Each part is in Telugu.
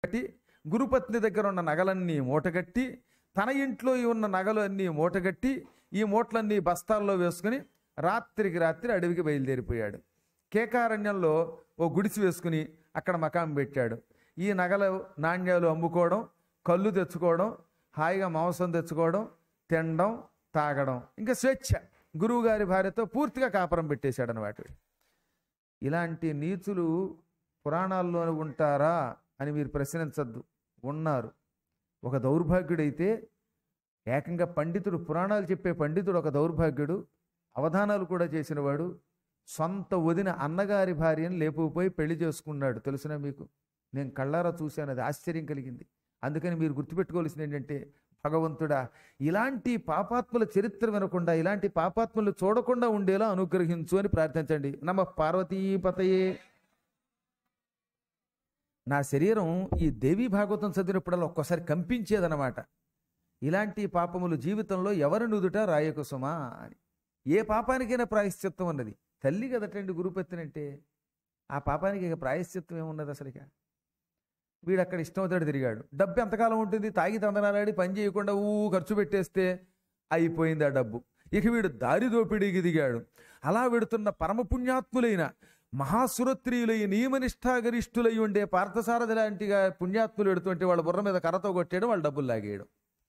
కట్టి గురుపత్ని దగ్గర ఉన్న నగలన్నీ మూటగట్టి తన ఇంట్లో ఉన్న నగలు అన్నీ మూటగట్టి ఈ మూటలన్నీ బస్తాల్లో వేసుకుని రాత్రికి రాత్రి అడవికి బయలుదేరిపోయాడు కేకారణ్యంలో ఓ గుడిసి వేసుకుని అక్కడ మకాం పెట్టాడు ఈ నగల నాణ్యాలు అమ్ముకోవడం కళ్ళు తెచ్చుకోవడం హాయిగా మాంసం తెచ్చుకోవడం తినడం తాగడం ఇంకా స్వేచ్ఛ గురువుగారి భార్యతో పూర్తిగా కాపురం పెట్టేశాడు అనమాట ఇలాంటి నీచులు పురాణాల్లో ఉంటారా అని మీరు ప్రశ్నించద్దు ఉన్నారు ఒక దౌర్భాగ్యుడైతే ఏకంగా పండితుడు పురాణాలు చెప్పే పండితుడు ఒక దౌర్భాగ్యుడు అవధానాలు కూడా చేసినవాడు సొంత వదిన అన్నగారి భార్యను లేపుకుపోయి పెళ్లి చేసుకున్నాడు తెలుసునా మీకు నేను కళ్ళారా చూశాను అది ఆశ్చర్యం కలిగింది అందుకని మీరు గుర్తుపెట్టుకోవాల్సింది ఏంటంటే భగవంతుడా ఇలాంటి పాపాత్ముల చరిత్ర వినకుండా ఇలాంటి పాపాత్ములు చూడకుండా ఉండేలా అనుగ్రహించు అని ప్రార్థించండి నమ పార్వతీపతయే నా శరీరం ఈ దేవీ భాగవతం చదివినప్పుడల్లా ఒక్కోసారి కంపించేదనమాట ఇలాంటి పాపములు జీవితంలో ఎవరి నుదుట రాయకు సుమా అని ఏ పాపానికైనా ప్రాయశ్చిత్తం ఉన్నది తల్లి కదటండి గురుపత్తినంటే ఆ పాపానికి ఇక ప్రాయశ్చిత్తం ఏమున్నది అసలు ఇక వీడు అక్కడ ఇష్టం అవుతాడు తిరిగాడు డబ్బు ఎంతకాలం ఉంటుంది తాగి తందనాలాడి పని చేయకుండా ఊ ఖర్చు పెట్టేస్తే అయిపోయింది ఆ డబ్బు ఇక వీడు దారి దోపిడీకి దిగాడు అలా వెడుతున్న పరమపుణ్యాత్ములైన మహాసురత్రియులై నియమనిష్టాగరిష్ఠులై ఉండే పార్థసారథి లాంటిగా పుణ్యాత్ములు ఎడుతుంటే వాళ్ళ బుర్ర మీద కర్రతో కొట్టేయడం వాళ్ళ డబ్బులు లాగేయడం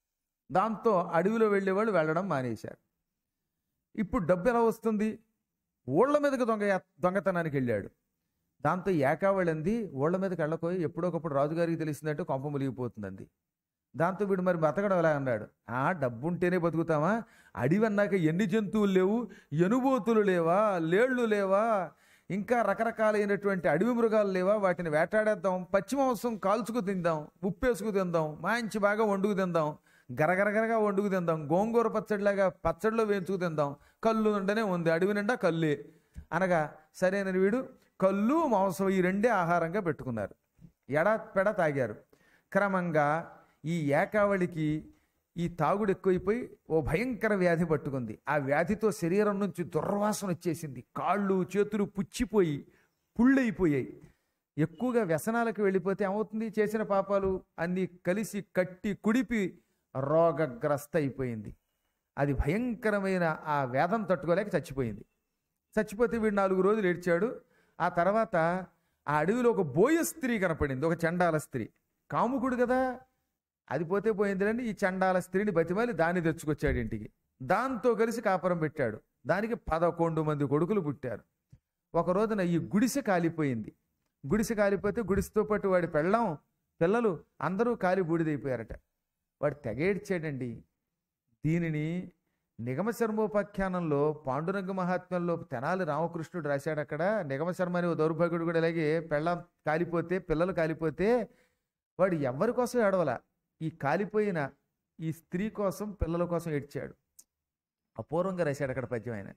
దాంతో అడవిలో వెళ్ళేవాళ్ళు వెళ్ళడం మానేశారు ఇప్పుడు డబ్బు ఎలా వస్తుంది ఓళ్ల మీదకి దొంగ దొంగతనానికి వెళ్ళాడు దాంతో ఏకావళింది ఓళ్ల మీదకి వెళ్ళకోయి ఎప్పుడోకప్పుడు రాజుగారికి తెలిసిందంటే కొంప మునిగిపోతుందండి దాంతో వీడు మరి బతకడం ఎలా అన్నాడు ఆ డబ్బు ఉంటేనే బతుకుతామా అడివి అన్నాక ఎన్ని జంతువులు లేవు ఎనుబోతులు లేవా లేళ్ళు లేవా ఇంకా రకరకాలైనటువంటి అడవి మృగాలు లేవా వాటిని వేటాడేద్దాం పచ్చి మాంసం కాల్చుకు తిందాం ఉప్పేసుకు తిందాం మంచి బాగా వండుకు తిందాం గరగరగరగా వండుకు తిందాం గోంగూర పచ్చడిలాగా పచ్చడిలో వేయించుకు తిందాం కళ్ళు నిండానే ఉంది అడవి నిండా కళ్ళే అనగా సరైన వీడు కళ్ళు మాంసం ఈ రెండే ఆహారంగా పెట్టుకున్నారు ఎడా పెడ తాగారు క్రమంగా ఈ ఏకావళికి ఈ తాగుడు ఎక్కువైపోయి ఓ భయంకర వ్యాధి పట్టుకుంది ఆ వ్యాధితో శరీరం నుంచి దుర్వాసన వచ్చేసింది కాళ్ళు చేతులు పుచ్చిపోయి పుళ్ళైపోయాయి ఎక్కువగా వ్యసనాలకు వెళ్ళిపోతే ఏమవుతుంది చేసిన పాపాలు అన్నీ కలిసి కట్టి కుడిపి రోగగ్రస్త అయిపోయింది అది భయంకరమైన ఆ వేదం తట్టుకోలేక చచ్చిపోయింది చచ్చిపోతే వీడు నాలుగు రోజులు ఏడ్చాడు ఆ తర్వాత ఆ అడవిలో ఒక బోయ స్త్రీ కనపడింది ఒక చండాల స్త్రీ కాముకుడు కదా అది పోతే పోయిందిలని ఈ చండాల స్త్రీని బతిమాలి దాన్ని తెచ్చుకొచ్చాడు ఇంటికి దాంతో కలిసి కాపురం పెట్టాడు దానికి పదకొండు మంది కొడుకులు పుట్టారు ఒక రోజున ఈ గుడిసె కాలిపోయింది గుడిసె కాలిపోతే గుడిసెతో పాటు వాడి పెళ్ళాం పిల్లలు అందరూ కాలి బూడిదైపోయారట వాడు తెగేడ్చాడండి దీనిని నిగమ శర్మోపాఖ్యానంలో పాండురంగ మహాత్మ్యంలో తెనాలి రామకృష్ణుడు రాశాడు అక్కడ నిగమ శర్మ అనే ఓ దౌర్భాగ్యుడు కూడా ఇలాగే పెళ్ళాం కాలిపోతే పిల్లలు కాలిపోతే వాడు ఎవరి కోసం ఏడవల ఈ కాలిపోయిన ఈ స్త్రీ కోసం పిల్లల కోసం ఏడ్చాడు అపూర్వంగా రాశాడు అక్కడ పద్యం ఆయన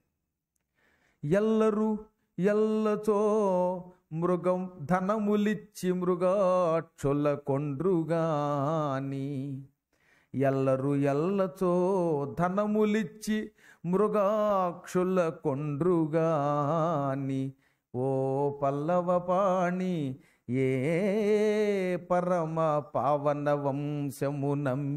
ఎల్లరు ఎల్లచో మృగం ధనములిచ్చి మృగాక్షుల కొండ్రుగాని ఎల్లరు ఎల్లచో ధనములిచ్చి మృగాక్షుల కొండ్రుగాని ఓ పల్లవ పాణి ఏ పరమ పావన వంశము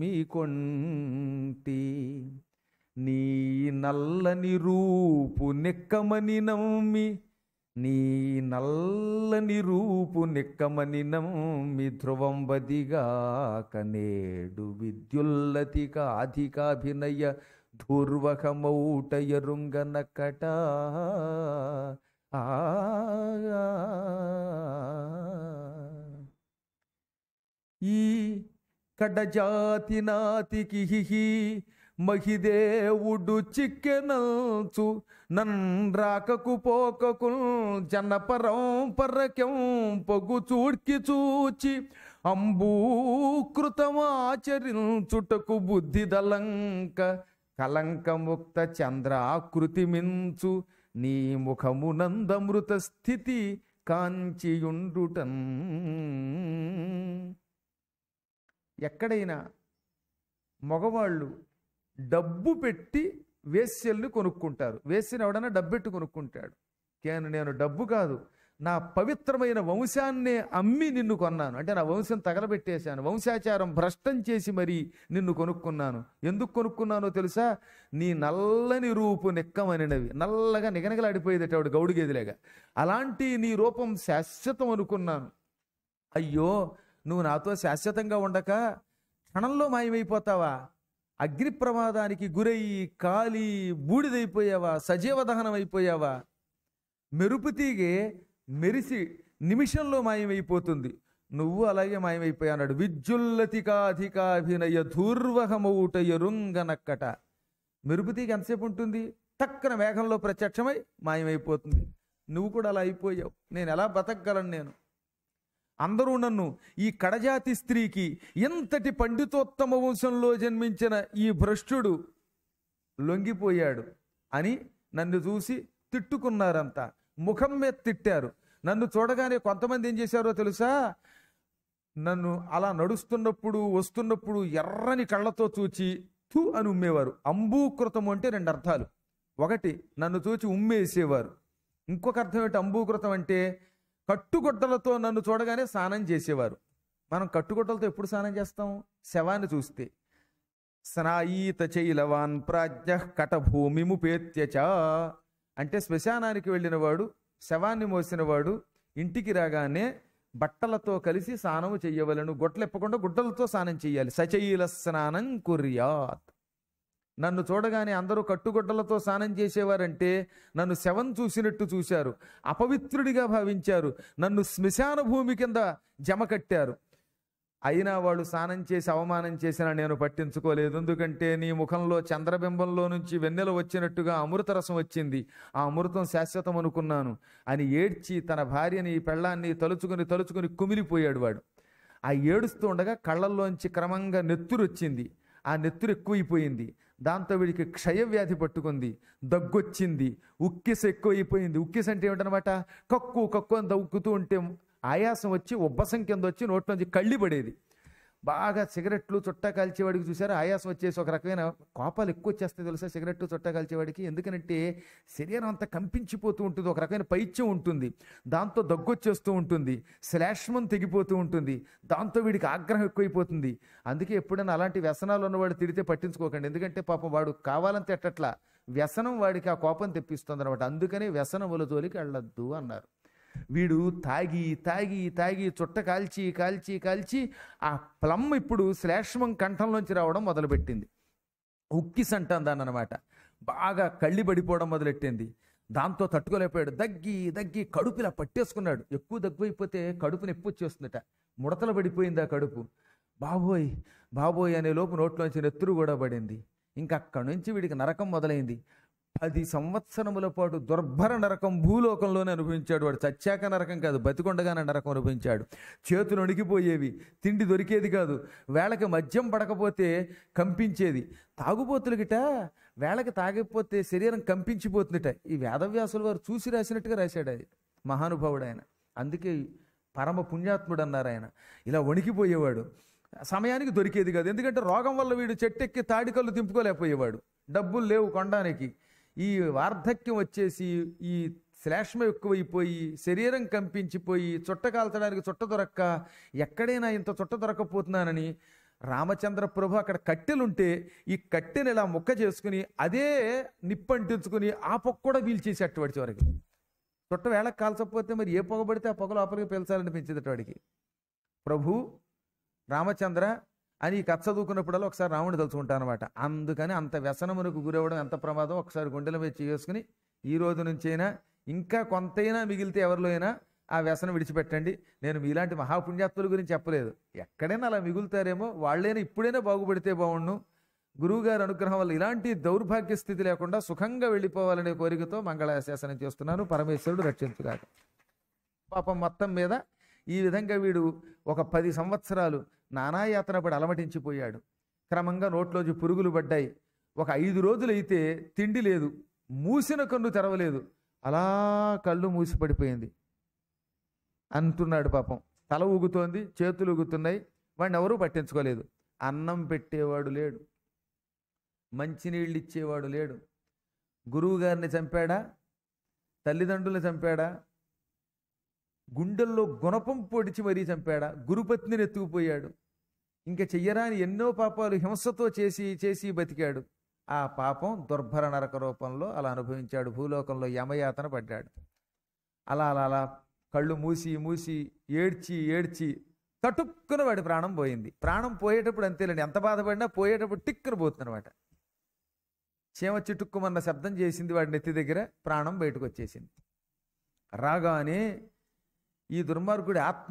నమ్మికొంటి నీ నల్లని రూపు నెక్కమని నమ్మి నీ నల్లని రూపు నెక్కమని నమ్మి ధ్రువం బదిగా కనేడు విద్యుల్లతిక అధికాభినయ ధూర్వకమౌట ఎరుంగనకట ఆ ఈ కడజాతి నాతికి హిహి మహిదేవుడు చిక్కెనల్చు నన్రాకకు పోకకు జనపరం పరకెం పొగు చూడ్కి చూచి అంబూకృతమాచరించుటకు బుద్ధి దలంక కలంకముక్త చంద్రాకృతి మించు నీ ముఖమునందమృత స్థితి కాంచియుండుటన్ ఎక్కడైనా మగవాళ్ళు డబ్బు పెట్టి వేశ్యల్ని కొనుక్కుంటారు వేశ్యని ఎవడన్నా డబ్బెట్టు కొనుక్కుంటాడు కేను నేను డబ్బు కాదు నా పవిత్రమైన వంశాన్నే అమ్మి నిన్ను కొన్నాను అంటే నా వంశం తగలబెట్టేశాను వంశాచారం భ్రష్టం చేసి మరీ నిన్ను కొనుక్కున్నాను ఎందుకు కొనుక్కున్నానో తెలుసా నీ నల్లని రూపు నిక్కమనినవి నల్లగా నిగనగలాడిపోయేది ఆవిడ గౌడు గేదిలేగా అలాంటి నీ రూపం శాశ్వతం అనుకున్నాను అయ్యో నువ్వు నాతో శాశ్వతంగా ఉండక క్షణంలో మాయమైపోతావా అగ్ని ప్రమాదానికి గురయ్యి కాలి బూడిదైపోయావా సజీవ దహనం అయిపోయావా మెరుపు తీగే మెరిసి నిమిషంలో మాయమైపోతుంది నువ్వు అలాగే మాయమైపోయాడు విద్యుల్లతికాధికాభినయ ధూర్వహమౌట ఎరుంగనక్కట మెరుపు తీగ ఎంతసేపు ఉంటుంది టక్కన మేఘంలో ప్రత్యక్షమై మాయమైపోతుంది నువ్వు కూడా అలా అయిపోయావు నేను ఎలా బతకగలను నేను అందరూ నన్ను ఈ కడజాతి స్త్రీకి ఎంతటి పండితోత్తమ వంశంలో జన్మించిన ఈ భ్రష్టుడు లొంగిపోయాడు అని నన్ను చూసి తిట్టుకున్నారంతా ముఖం మీద తిట్టారు నన్ను చూడగానే కొంతమంది ఏం చేశారో తెలుసా నన్ను అలా నడుస్తున్నప్పుడు వస్తున్నప్పుడు ఎర్రని కళ్ళతో చూచి థు అని ఉమ్మేవారు అంబూకృతం అంటే రెండు అర్థాలు ఒకటి నన్ను చూచి ఉమ్మేసేవారు ఇంకొక అర్థం ఏంటి అంబూకృతం అంటే కట్టుగుడ్డలతో నన్ను చూడగానే స్నానం చేసేవారు మనం కట్టుగుడ్డలతో ఎప్పుడు స్నానం చేస్తాం శవాన్ని చూస్తే స్నాయీత చైలవాన్ ప్రాజ్ఞ కటభూమిముపేత్యచ అంటే శ్మశానానికి వెళ్ళినవాడు శవాన్ని మోసినవాడు ఇంటికి రాగానే బట్టలతో కలిసి స్నానం చెయ్యవలను గొట్టలెప్పకుండా గుడ్డలతో స్నానం చెయ్యాలి సచైల స్నానం కుర్యాత్ నన్ను చూడగానే అందరూ కట్టుగుడ్డలతో స్నానం చేసేవారంటే నన్ను శవం చూసినట్టు చూశారు అపవిత్రుడిగా భావించారు నన్ను శ్మశాన భూమి కింద జమ కట్టారు అయినా వాళ్ళు స్నానం చేసి అవమానం చేసినా నేను పట్టించుకోలేదు ఎందుకంటే నీ ముఖంలో చంద్రబింబంలో నుంచి వెన్నెల వచ్చినట్టుగా అమృత రసం వచ్చింది ఆ అమృతం శాశ్వతం అనుకున్నాను అని ఏడ్చి తన భార్యని పెళ్ళాన్ని తలుచుకుని తలుచుకుని కుమిలిపోయాడు వాడు ఆ ఏడుస్తూ ఉండగా కళ్ళల్లోంచి క్రమంగా నెత్తురు వచ్చింది ఆ నెత్తురు ఎక్కువైపోయింది దాంతో వీడికి క్షయవ్యాధి పట్టుకుంది దగ్గొచ్చింది ఉక్కిస ఎక్కువైపోయింది ఉక్కిస అంటే ఏమిటనమాట కక్కు కక్కు అని దగ్గుతూ ఉంటే ఆయాసం వచ్చి ఉబ్బసం కింద వచ్చి నోట్లోంచి కళ్ళి పడేది బాగా సిగరెట్లు చుట్టా కాల్చేవాడికి చూసారా ఆయాసం వచ్చేసి ఒక రకమైన కోపాలు ఎక్కువ వచ్చేస్తాయి తెలుసా సిగరెట్లు చుట్టా కాల్చేవాడికి ఎందుకనంటే శరీరం అంతా కంపించిపోతూ ఉంటుంది ఒక రకమైన పైత్యం ఉంటుంది దాంతో దగ్గొచ్చేస్తూ ఉంటుంది శ్లేష్మం తెగిపోతూ ఉంటుంది దాంతో వీడికి ఆగ్రహం ఎక్కువైపోతుంది అందుకే ఎప్పుడైనా అలాంటి వ్యసనాలు ఉన్నవాడు తిడితే పట్టించుకోకండి ఎందుకంటే పాపం వాడు కావాలంటే ఎట్టట్లా వ్యసనం వాడికి ఆ కోపం తెప్పిస్తుంది అనమాట అందుకని వ్యసనముల జోలికి వెళ్ళొద్దు అన్నారు వీడు తాగి తాగి తాగి చుట్ట కాల్చి కాల్చి కాల్చి ఆ ప్లమ్ ఇప్పుడు శ్లేష్మం కంఠంలోంచి రావడం మొదలుపెట్టింది ఉక్కిస్ అంటాం దాన్ని అనమాట బాగా కళ్ళి పడిపోవడం మొదలెట్టింది దాంతో తట్టుకోలేకపోయాడు దగ్గి దగ్గి కడుపు ఇలా పట్టేసుకున్నాడు ఎక్కువ దగ్గు అయిపోతే కడుపు నొప్పి వచ్చేస్తుందట ముడతలు పడిపోయింది ఆ కడుపు బాబోయ్ బాబోయ్ అనే లోపు నోట్లోంచి నెత్తురు కూడా పడింది ఇంకా అక్కడి నుంచి వీడికి నరకం మొదలైంది పది సంవత్సరముల పాటు దుర్భర నరకం భూలోకంలోనే అనుభవించాడు వాడు చచ్చాక నరకం కాదు బతికొండగానే నరకం అనుభవించాడు చేతులు వణికిపోయేవి తిండి దొరికేది కాదు వేళకి మద్యం పడకపోతే కంపించేది తాగుబోతులు గిట వేళకి తాగకపోతే శరీరం కంపించిపోతుందిట ఈ వేదవ్యాసుల వారు చూసి రాసినట్టుగా రాశాడు అది మహానుభావుడు ఆయన అందుకే పరమ పుణ్యాత్ముడు అన్నారు ఆయన ఇలా వణికిపోయేవాడు సమయానికి దొరికేది కాదు ఎందుకంటే రోగం వల్ల వీడు చెట్టెక్కి తాడికల్లు తింపుకోలేకపోయేవాడు డబ్బులు లేవు కొనడానికి ఈ వార్ధక్యం వచ్చేసి ఈ శ్లేష్మ ఎక్కువైపోయి శరీరం కంపించిపోయి చుట్ట కాల్చడానికి చుట్ట దొరక్క ఎక్కడైనా ఇంత చుట్ట దొరకపోతున్నానని రామచంద్ర ప్రభు అక్కడ కట్టెలుంటే ఈ కట్టెని ఇలా ముక్క చేసుకుని అదే నిప్పంటించుకుని ఆ పొక్క కూడా పీల్చేసేట చివరికి చుట్ట వేళకు కాల్చకపోతే మరి ఏ పొగ పడితే ఆ పొగ లోపలికి పీల్చాలనిపించేది వాడికి ప్రభు రామచంద్ర అని ఈ కథ చదువుకున్నప్పుడల్లా ఒకసారి రాముడు తలుచుకుంటాను అనమాట అందుకని అంత వ్యసనమునకు గురవ్వడం ఎంత ప్రమాదం ఒకసారి గుండెల మీద చేసుకుని ఈ రోజు నుంచైనా ఇంకా కొంతైనా మిగిలితే ఎవరిలో అయినా ఆ వ్యసనం విడిచిపెట్టండి నేను మీలాంటి మహాపుణ్యాత్తుల గురించి చెప్పలేదు ఎక్కడైనా అలా మిగులుతారేమో వాళ్ళైనా ఇప్పుడైనా బాగుపడితే బాగుండు గురువుగారి అనుగ్రహం వల్ల ఇలాంటి దౌర్భాగ్య స్థితి లేకుండా సుఖంగా వెళ్ళిపోవాలనే కోరికతో మంగళాశాసనం చేస్తున్నాను పరమేశ్వరుడు రక్షించుగాక పాపం మొత్తం మీద ఈ విధంగా వీడు ఒక పది సంవత్సరాలు నానాయాతన పడి అలమటించిపోయాడు క్రమంగా నోట్లోంచి పురుగులు పడ్డాయి ఒక ఐదు రోజులైతే తిండి లేదు మూసిన కన్ను తెరవలేదు అలా కళ్ళు మూసి పడిపోయింది అంటున్నాడు పాపం తల ఊగుతోంది చేతులు ఊగుతున్నాయి వాడిని ఎవరూ పట్టించుకోలేదు అన్నం పెట్టేవాడు లేడు మంచినీళ్ళు ఇచ్చేవాడు లేడు గురువుగారిని చంపాడా తల్లిదండ్రులు చంపాడా గుండెల్లో గుణపం పొడిచి మరీ చంపాడా గురుపత్నిని ఎత్తుకుపోయాడు ఇంకా చెయ్యరాని ఎన్నో పాపాలు హింసతో చేసి చేసి బతికాడు ఆ పాపం దుర్భర నరక రూపంలో అలా అనుభవించాడు భూలోకంలో యమయాతన పడ్డాడు అలా అలా అలా కళ్ళు మూసి మూసి ఏడ్చి ఏడ్చి తటుక్కున వాడి ప్రాణం పోయింది ప్రాణం పోయేటప్పుడు అంతేలేండి ఎంత బాధపడినా పోయేటప్పుడు టిక్కున పోతుందన్నమాట చీమ చిటుక్కుమన్న శబ్దం చేసింది వాడి నెత్తి దగ్గర ప్రాణం బయటకు వచ్చేసింది రాగానే ఈ దుర్మార్గుడి ఆత్మ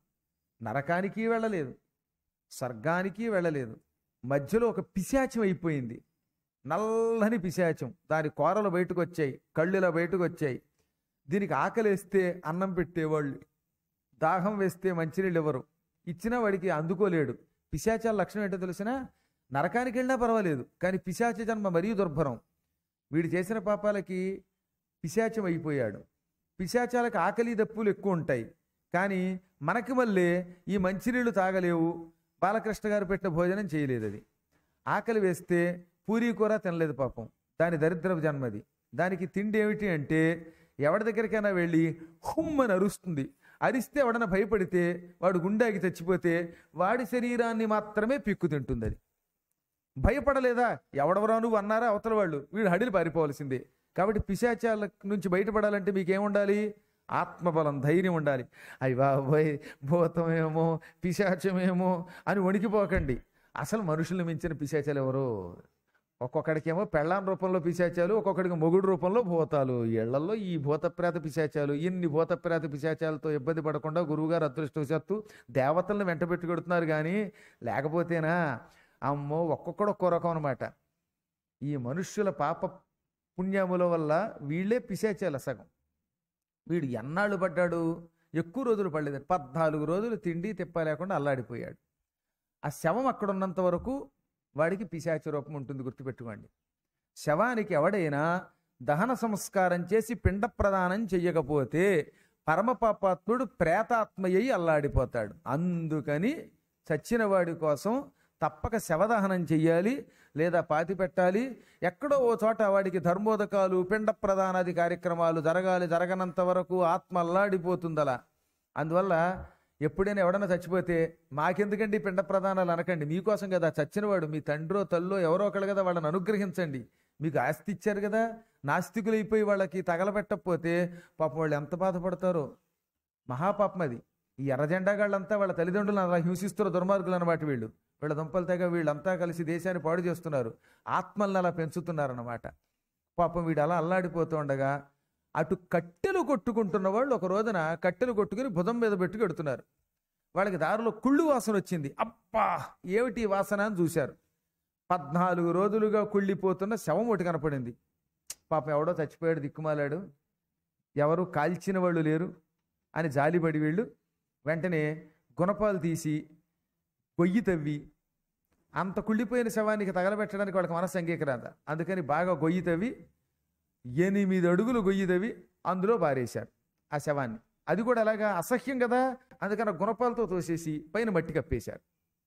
నరకానికి వెళ్ళలేదు స్వర్గానికి వెళ్ళలేదు మధ్యలో ఒక పిశాచం అయిపోయింది నల్లని పిశాచం దాని కూరలు బయటకు వచ్చాయి కళ్ళులా బయటకు వచ్చాయి దీనికి ఆకలేస్తే అన్నం పెట్టేవాళ్ళు దాహం వేస్తే మంచినీళ్ళు ఇవ్వరు ఇచ్చినా వాడికి అందుకోలేడు పిశాచాల లక్షణం ఏంటో తెలిసినా నరకానికి వెళ్ళినా పర్వాలేదు కానీ పిశాచ జన్మ మరీ దుర్భరం వీడు చేసిన పాపాలకి పిశాచం అయిపోయాడు పిశాచాలకు ఆకలి దప్పులు ఎక్కువ ఉంటాయి కానీ మనకి మళ్ళీ ఈ మంచినీళ్ళు తాగలేవు బాలకృష్ణ గారు పెట్టిన భోజనం చేయలేదు అది ఆకలి వేస్తే పూరీ కూర తినలేదు పాపం దాని దరిద్రపు జన్మది దానికి తిండి ఏమిటి అంటే ఎవరి దగ్గరికైనా వెళ్ళి హుమ్మని అరుస్తుంది అరిస్తే ఎవడన్నా భయపడితే వాడు గుండాకి చచ్చిపోతే వాడి శరీరాన్ని మాత్రమే పిక్కు తింటుంది అది భయపడలేదా ఎవడెవరా నువ్వు అన్నారా అవతల వాళ్ళు వీడు హడిలు పారిపోవాల్సిందే కాబట్టి పిశాచాల నుంచి బయటపడాలంటే మీకేముండాలి ఆత్మబలం ధైర్యం ఉండాలి అయ్యి బాబోయ్ భూతమేమో పిశాచమేమో అని వణికిపోకండి అసలు మనుషుల్ని మించిన పిశాచాలు ఎవరు ఒక్కొక్కడికేమో పెళ్ళాం రూపంలో పిశాచాలు ఒక్కొక్కడికి మొగుడు రూపంలో భూతాలు ఇళ్లలో ఈ భూతప్రేత పిశాచాలు ఇన్ని భూతప్రేత పిశాచాలతో ఇబ్బంది పడకుండా గురువుగారు అదృష్టవశాత్తు దేవతలను వెంట పెట్టుకొడుతున్నారు కానీ లేకపోతేనా అమ్మో ఒక్కొక్కడు ఒక్కో రకం అనమాట ఈ మనుష్యుల పాప పుణ్యముల వల్ల వీళ్ళే పిశాచాల సగం వీడు ఎన్నాళ్ళు పడ్డాడు ఎక్కువ రోజులు పడలేదు పద్నాలుగు రోజులు తిండి తిప్ప లేకుండా అల్లాడిపోయాడు ఆ శవం అక్కడ ఉన్నంత వరకు వాడికి పిశాచ రూపం ఉంటుంది గుర్తుపెట్టుకోండి శవానికి ఎవడైనా దహన సంస్కారం చేసి పిండ ప్రదానం చెయ్యకపోతే పరమపాపాత్ముడు ప్రేతాత్మయ్యి అల్లాడిపోతాడు అందుకని చచ్చిన వాడి కోసం తప్పక శవదహనం చెయ్యాలి లేదా పాతి పెట్టాలి ఎక్కడో ఓ చోట వాడికి ధర్మోదకాలు పిండ ప్రదానాది కార్యక్రమాలు జరగాలి జరగనంత వరకు ఆత్మ అల్లాడిపోతుందలా అందువల్ల ఎప్పుడైనా ఎవడన్నా చచ్చిపోతే మాకెందుకండి పిండ ప్రదానాలు అనకండి మీకోసం కదా చచ్చినవాడు మీ తండ్రో తల్లో ఎవరో ఒకళ్ళు కదా వాళ్ళని అనుగ్రహించండి మీకు ఆస్తి ఇచ్చారు కదా నాస్తికులైపోయి వాళ్ళకి తగలబెట్టకపోతే పాపం వాళ్ళు ఎంత బాధపడతారో మహాపాపం అది ఈ ఎర్రజెండాగాళ్ళంతా వాళ్ళ తల్లిదండ్రులను అలా హింసిస్తున్న దుర్మార్గులు అన్నమాట వీళ్ళు వీళ్ళ దుంపలు తెగ వీళ్ళంతా కలిసి దేశాన్ని పాడు చేస్తున్నారు ఆత్మల్ని అలా పెంచుతున్నారన్నమాట పాపం వీడు అలా అల్లాడిపోతూ ఉండగా అటు కట్టెలు కొట్టుకుంటున్న వాళ్ళు ఒక రోజున కట్టెలు కొట్టుకుని భుజం మీద పెట్టుకు ఎడుతున్నారు వాళ్ళకి దారిలో కుళ్ళు వాసన వచ్చింది అబ్బా ఏమిటి ఈ వాసన అని చూశారు పద్నాలుగు రోజులుగా కుళ్ళిపోతున్న శవం ఒకటి కనపడింది పాపం ఎవడో చచ్చిపోయాడు దిక్కుమాలాడు ఎవరు కాల్చిన వాళ్ళు లేరు అని జాలిపడి వీళ్ళు వెంటనే గుణపాలు తీసి గొయ్యి తవ్వి అంత కుళ్ళిపోయిన శవానికి తగలబెట్టడానికి వాళ్ళకి మనసు అంగీకరాద అందుకని బాగా గొయ్యి తవ్వి ఎనిమిది అడుగులు గొయ్యి తవ్వి అందులో పారేశారు ఆ శవాన్ని అది కూడా అలాగా అసహ్యం కదా అందుకని ఆ గుణపాలతో తోసేసి పైన మట్టి కప్పేశారు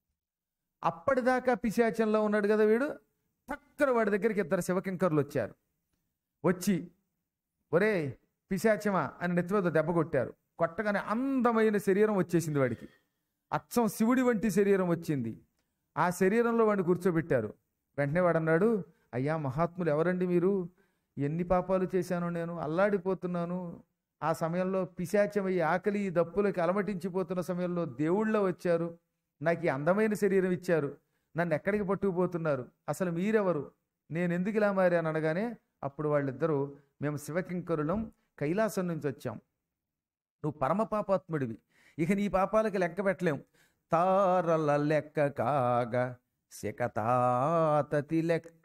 అప్పటిదాకా పిశాచంలో ఉన్నాడు కదా వీడు పక్కన వాడి దగ్గరికి ఇద్దరు శివకింకర్లు వచ్చారు వచ్చి ఒరే పిశాచమా అని నెత్తి మీద దెబ్బ కొట్టారు కొట్టగానే అందమైన శరీరం వచ్చేసింది వాడికి అచ్చం శివుడి వంటి శరీరం వచ్చింది ఆ శరీరంలో వాడిని కూర్చోబెట్టారు వెంటనే వాడు అన్నాడు అయ్యా మహాత్ములు ఎవరండి మీరు ఎన్ని పాపాలు చేశాను నేను అల్లాడిపోతున్నాను ఆ సమయంలో పిశాచమై ఆకలి ఈ దప్పులకి అలమటించిపోతున్న సమయంలో దేవుళ్ళ వచ్చారు నాకు ఈ అందమైన శరీరం ఇచ్చారు నన్ను ఎక్కడికి పట్టుకుపోతున్నారు అసలు మీరెవరు నేను ఎందుకు ఇలా మారాను అనగానే అప్పుడు వాళ్ళిద్దరూ మేము శివకింకరులం కైలాసం నుంచి వచ్చాం నువ్వు పరమ పాపాత్ముడివి ఇక నీ పాపాలకి లెక్క పెట్టలేం తారల లెక్క కాగా శకతాతతి లెక్క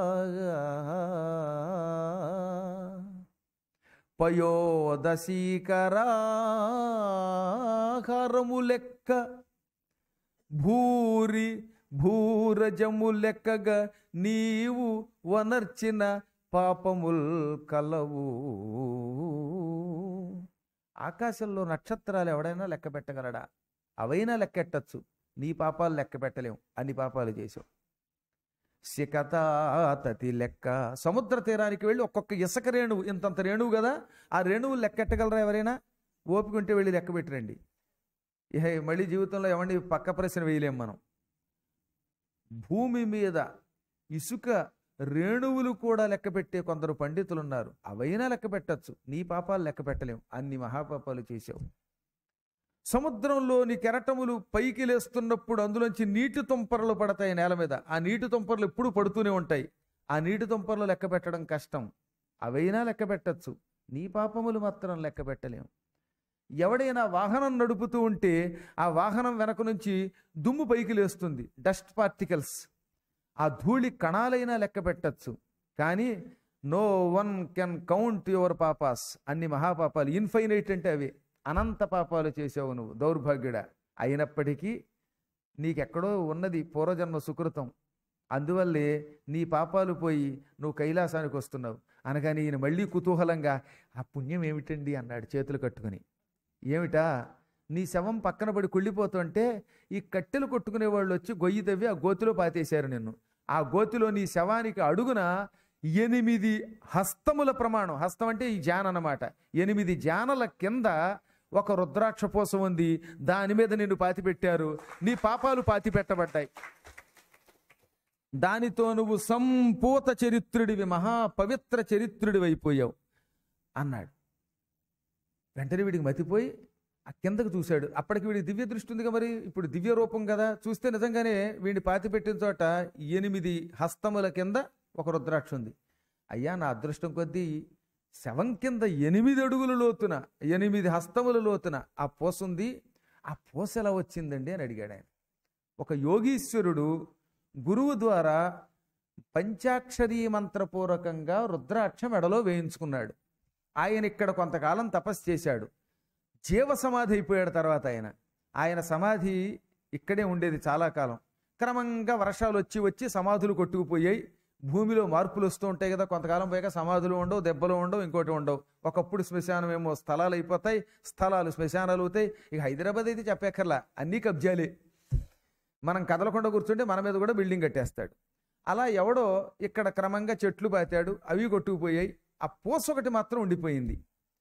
పయోదశీకరాహారము లెక్క భూరి భూరజము లెక్కగా నీవు వనర్చిన పాపముల్ కలవు ఆకాశంలో నక్షత్రాలు ఎవడైనా లెక్క పెట్టగలడా అవైనా లెక్కెట్టచ్చు నీ పాపాలు లెక్క పెట్టలేం అన్ని పాపాలు చేసావు శిఖతాతతి లెక్క సముద్ర తీరానికి వెళ్ళి ఒక్కొక్క ఇసుక రేణువు ఇంతంత రేణువు కదా ఆ రేణువు లెక్కెట్టగలరా ఎవరైనా ఓపిక ఉంటే వెళ్ళి లెక్క పెట్టిరండి ఇహ మళ్ళీ జీవితంలో ఎవరిని పక్క ప్రశ్న వేయలేం మనం భూమి మీద ఇసుక రేణువులు కూడా లెక్క పెట్టే కొందరు పండితులు ఉన్నారు అవైనా లెక్క పెట్టచ్చు నీ పాపాలు లెక్క పెట్టలేం అన్ని మహాపాపాలు చేశావు సముద్రంలోని కెరటములు పైకి లేస్తున్నప్పుడు అందులోంచి నీటి తుంపరలు పడతాయి నేల మీద ఆ నీటి తుంపరలు ఎప్పుడూ పడుతూనే ఉంటాయి ఆ నీటి తుంపరలు లెక్క పెట్టడం కష్టం అవైనా లెక్క పెట్టచ్చు నీ పాపములు మాత్రం లెక్క పెట్టలేం ఎవడైనా వాహనం నడుపుతూ ఉంటే ఆ వాహనం వెనక నుంచి దుమ్ము పైకి లేస్తుంది డస్ట్ పార్టికల్స్ ఆ ధూళి కణాలైనా లెక్క పెట్టచ్చు కానీ no one can count your పాపాస్ అన్ని మహాపాపాలు ఇన్ఫైనైట్ అంటే అవి అనంత పాపాలు చేసావు నువ్వు దౌర్భాగ్యుడా అయినప్పటికీ నీకెక్కడో ఉన్నది పూర్వజన్మ సుకృతం అందువల్లే నీ పాపాలు పోయి నువ్వు కైలాసానికి వస్తున్నావు అనగానే ఈయన మళ్ళీ కుతూహలంగా ఆ పుణ్యం ఏమిటండి అన్నాడు చేతులు కట్టుకుని ఏమిటా నీ శవం పక్కన పడి కుళ్ళిపోతుంటే ఈ కట్టెలు కొట్టుకునే వాళ్ళు వచ్చి గొయ్యి తవ్వి ఆ గోతిలో పాతేశారు నిన్ను ఆ గోతిలో నీ శవానికి అడుగున ఎనిమిది హస్తముల ప్రమాణం హస్తం అంటే ఈ జాన అన్నమాట ఎనిమిది జానల కింద ఒక రుద్రాక్ష పోసం ఉంది దాని మీద నిన్ను పాతి పెట్టారు నీ పాపాలు పాతి పెట్టబడ్డాయి దానితో నువ్వు సంపూత చరిత్రుడివి మహా పవిత్ర చరిత్రుడివి అయిపోయావు అన్నాడు వెంటనే వీడికి మతిపోయి ఆ కిందకు చూశాడు అప్పటికి వీడికి దివ్య దృష్టి ఉందిగా మరి ఇప్పుడు దివ్య రూపం కదా చూస్తే నిజంగానే వీడిని పాతి పెట్టిన చోట ఎనిమిది హస్తముల కింద ఒక రుద్రాక్ష ఉంది అయ్యా నా అదృష్టం కొద్దీ శవం కింద ఎనిమిది అడుగుల లోతున ఎనిమిది హస్తముల లోతున ఆ పూస ఉంది ఆ పూస ఎలా వచ్చిందండి అని అడిగాడు ఆయన ఒక యోగీశ్వరుడు గురువు ద్వారా పంచాక్షరీ మంత్రపూర్వకంగా రుద్రాక్ష మెడలో వేయించుకున్నాడు ఆయన ఇక్కడ కొంతకాలం తపస్సు చేశాడు జీవ సమాధి అయిపోయాడు తర్వాత ఆయన ఆయన సమాధి ఇక్కడే ఉండేది చాలా కాలం క్రమంగా వర్షాలు వచ్చి వచ్చి సమాధులు కొట్టుకుపోయాయి భూమిలో మార్పులు వస్తూ ఉంటాయి కదా కొంతకాలం పోయాక సమాధులు ఉండవు దెబ్బలు ఉండవు ఇంకోటి ఉండవు ఒకప్పుడు శ్మశానం ఏమో స్థలాలు అయిపోతాయి స్థలాలు శ్మశానాలు అవుతాయి ఇక హైదరాబాద్ అయితే చెప్పక్కర్లా అన్నీ కబ్జాలే మనం కదలకుండా కూర్చుంటే మన మీద కూడా బిల్డింగ్ కట్టేస్తాడు అలా ఎవడో ఇక్కడ క్రమంగా చెట్లు పాతాడు అవి కొట్టుకుపోయాయి ఆ పూస ఒకటి మాత్రం ఉండిపోయింది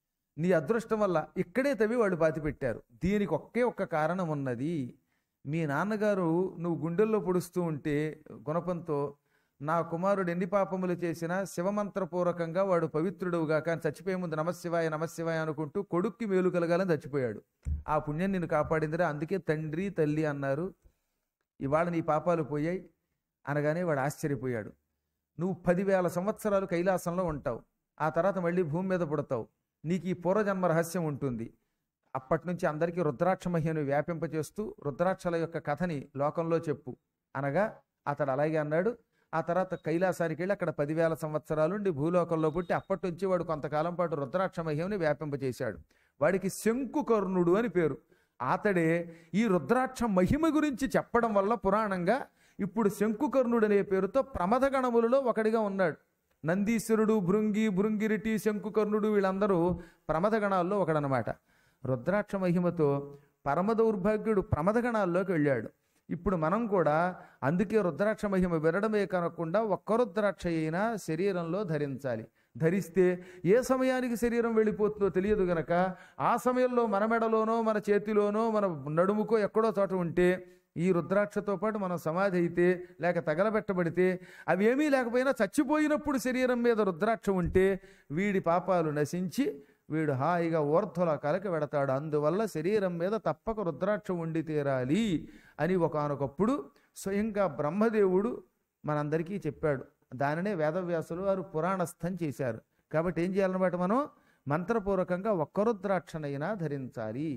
నీ అదృష్టం వల్ల ఇక్కడే తవ్వి వాళ్ళు పాతి పెట్టారు దీనికి ఒకే ఒక్క కారణం ఉన్నది మీ నాన్నగారు నువ్వు గుండెల్లో పొడుస్తూ ఉంటే గుణపంతో నా కుమారుడు ఎన్ని పాపములు చేసినా శివమంత్రపూర్వకంగా వాడు పవిత్రుడుగా కానీ చచ్చిపోయే ముందు నమశివాయ నమశివాయ అనుకుంటూ కొడుక్కి మేలు కలగాలని చచ్చిపోయాడు ఆ పుణ్యం నిన్ను కాపాడిందిరా అందుకే తండ్రి తల్లి అన్నారు ఇవాళ నీ పాపాలు పోయాయి అనగానే వాడు ఆశ్చర్యపోయాడు నువ్వు పదివేల సంవత్సరాలు కైలాసంలో ఉంటావు ఆ తర్వాత మళ్ళీ భూమి మీద పుడతావు నీకు ఈ పూర్వజన్మ రహస్యం ఉంటుంది అప్పటి నుంచి అందరికీ రుద్రాక్ష మహిమను వ్యాపింపచేస్తూ రుద్రాక్షల యొక్క కథని లోకంలో చెప్పు అనగా అతడు అలాగే అన్నాడు ఆ తర్వాత కైలాసానికి వెళ్ళి అక్కడ పదివేల సంవత్సరాలుండి భూలోకంలో పుట్టి అప్పటి నుంచి వాడు కొంతకాలం పాటు రుద్రాక్ష మహిమని వ్యాపింపచేశాడు వాడికి శంకుకర్ణుడు అని పేరు అతడే ఈ రుద్రాక్ష మహిమ గురించి చెప్పడం వల్ల పురాణంగా ఇప్పుడు శంకుకర్ణుడు అనే పేరుతో ప్రమథగణములలో ఒకడిగా ఉన్నాడు నందీశ్వరుడు భృంగి భృంగిరిటి శంకుకర్ణుడు వీళ్ళందరూ ప్రమథగణాల్లో ఒకడనమాట రుద్రాక్ష మహిమతో పరమ దౌర్భాగ్యుడు ప్రమథగణాల్లోకి వెళ్ళాడు ఇప్పుడు మనం కూడా అందుకే రుద్రాక్ష మహిమ వినడమే కనకుండా ఒక్క రుద్రాక్ష అయినా శరీరంలో ధరించాలి ధరిస్తే ఏ సమయానికి శరీరం వెళ్ళిపోతుందో తెలియదు గనక ఆ సమయంలో మన మెడలోనో మన చేతిలోనో మన నడుముకో ఎక్కడో చోట ఉంటే ఈ రుద్రాక్షతో పాటు మనం సమాధి అయితే లేక తగలబెట్టబడితే అవి ఏమీ లేకపోయినా చచ్చిపోయినప్పుడు శరీరం మీద రుద్రాక్ష ఉంటే వీడి పాపాలు నశించి వీడు హాయిగా ఊర్ధ్వలోకాలకి వెడతాడు అందువల్ల శరీరం మీద తప్పక రుద్రాక్ష ఉండి తీరాలి అని ఒకానొకప్పుడు స్వయంగా బ్రహ్మదేవుడు మనందరికీ చెప్పాడు దానినే వేదవ్యాసులు వారు పురాణస్థం చేశారు కాబట్టి ఏం చేయాలన్నమాట మనం మంత్రపూర్వకంగా ఒక్క రుద్రాక్షనైనా ధరించాలి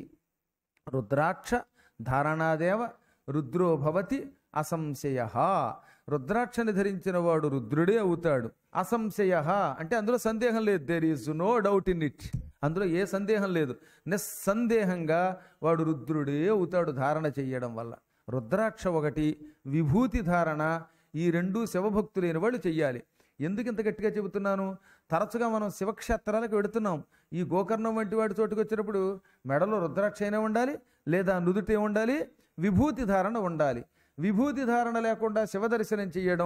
రుద్రాక్ష ధారణాదేవ రుద్రో భవతి అసంశయ రుద్రాక్షని ధరించిన వాడు రుద్రుడే అవుతాడు అసంశయ అంటే అందులో సందేహం లేదు there is no doubt in it అందులో ఏ సందేహం లేదు నిస్సందేహంగా వాడు రుద్రుడే అవుతాడు ధారణ చెయ్యడం వల్ల రుద్రాక్ష ఒకటి విభూతి ధారణ ఈ రెండు శివభక్తులైన వాళ్ళు చెయ్యాలి ఎందుకు ఇంత గట్టిగా చెబుతున్నాను తరచుగా మనం శివక్షేత్రాలకు వెడుతున్నాం ఈ గోకర్ణం వంటి వాటి చోటుకు వచ్చినప్పుడు మెడలో రుద్రాక్ష అయినా ఉండాలి లేదా నుదుటే ఉండాలి విభూతి ధారణ ఉండాలి విభూతి ధారణ లేకుండా శివ దర్శనం చేయడం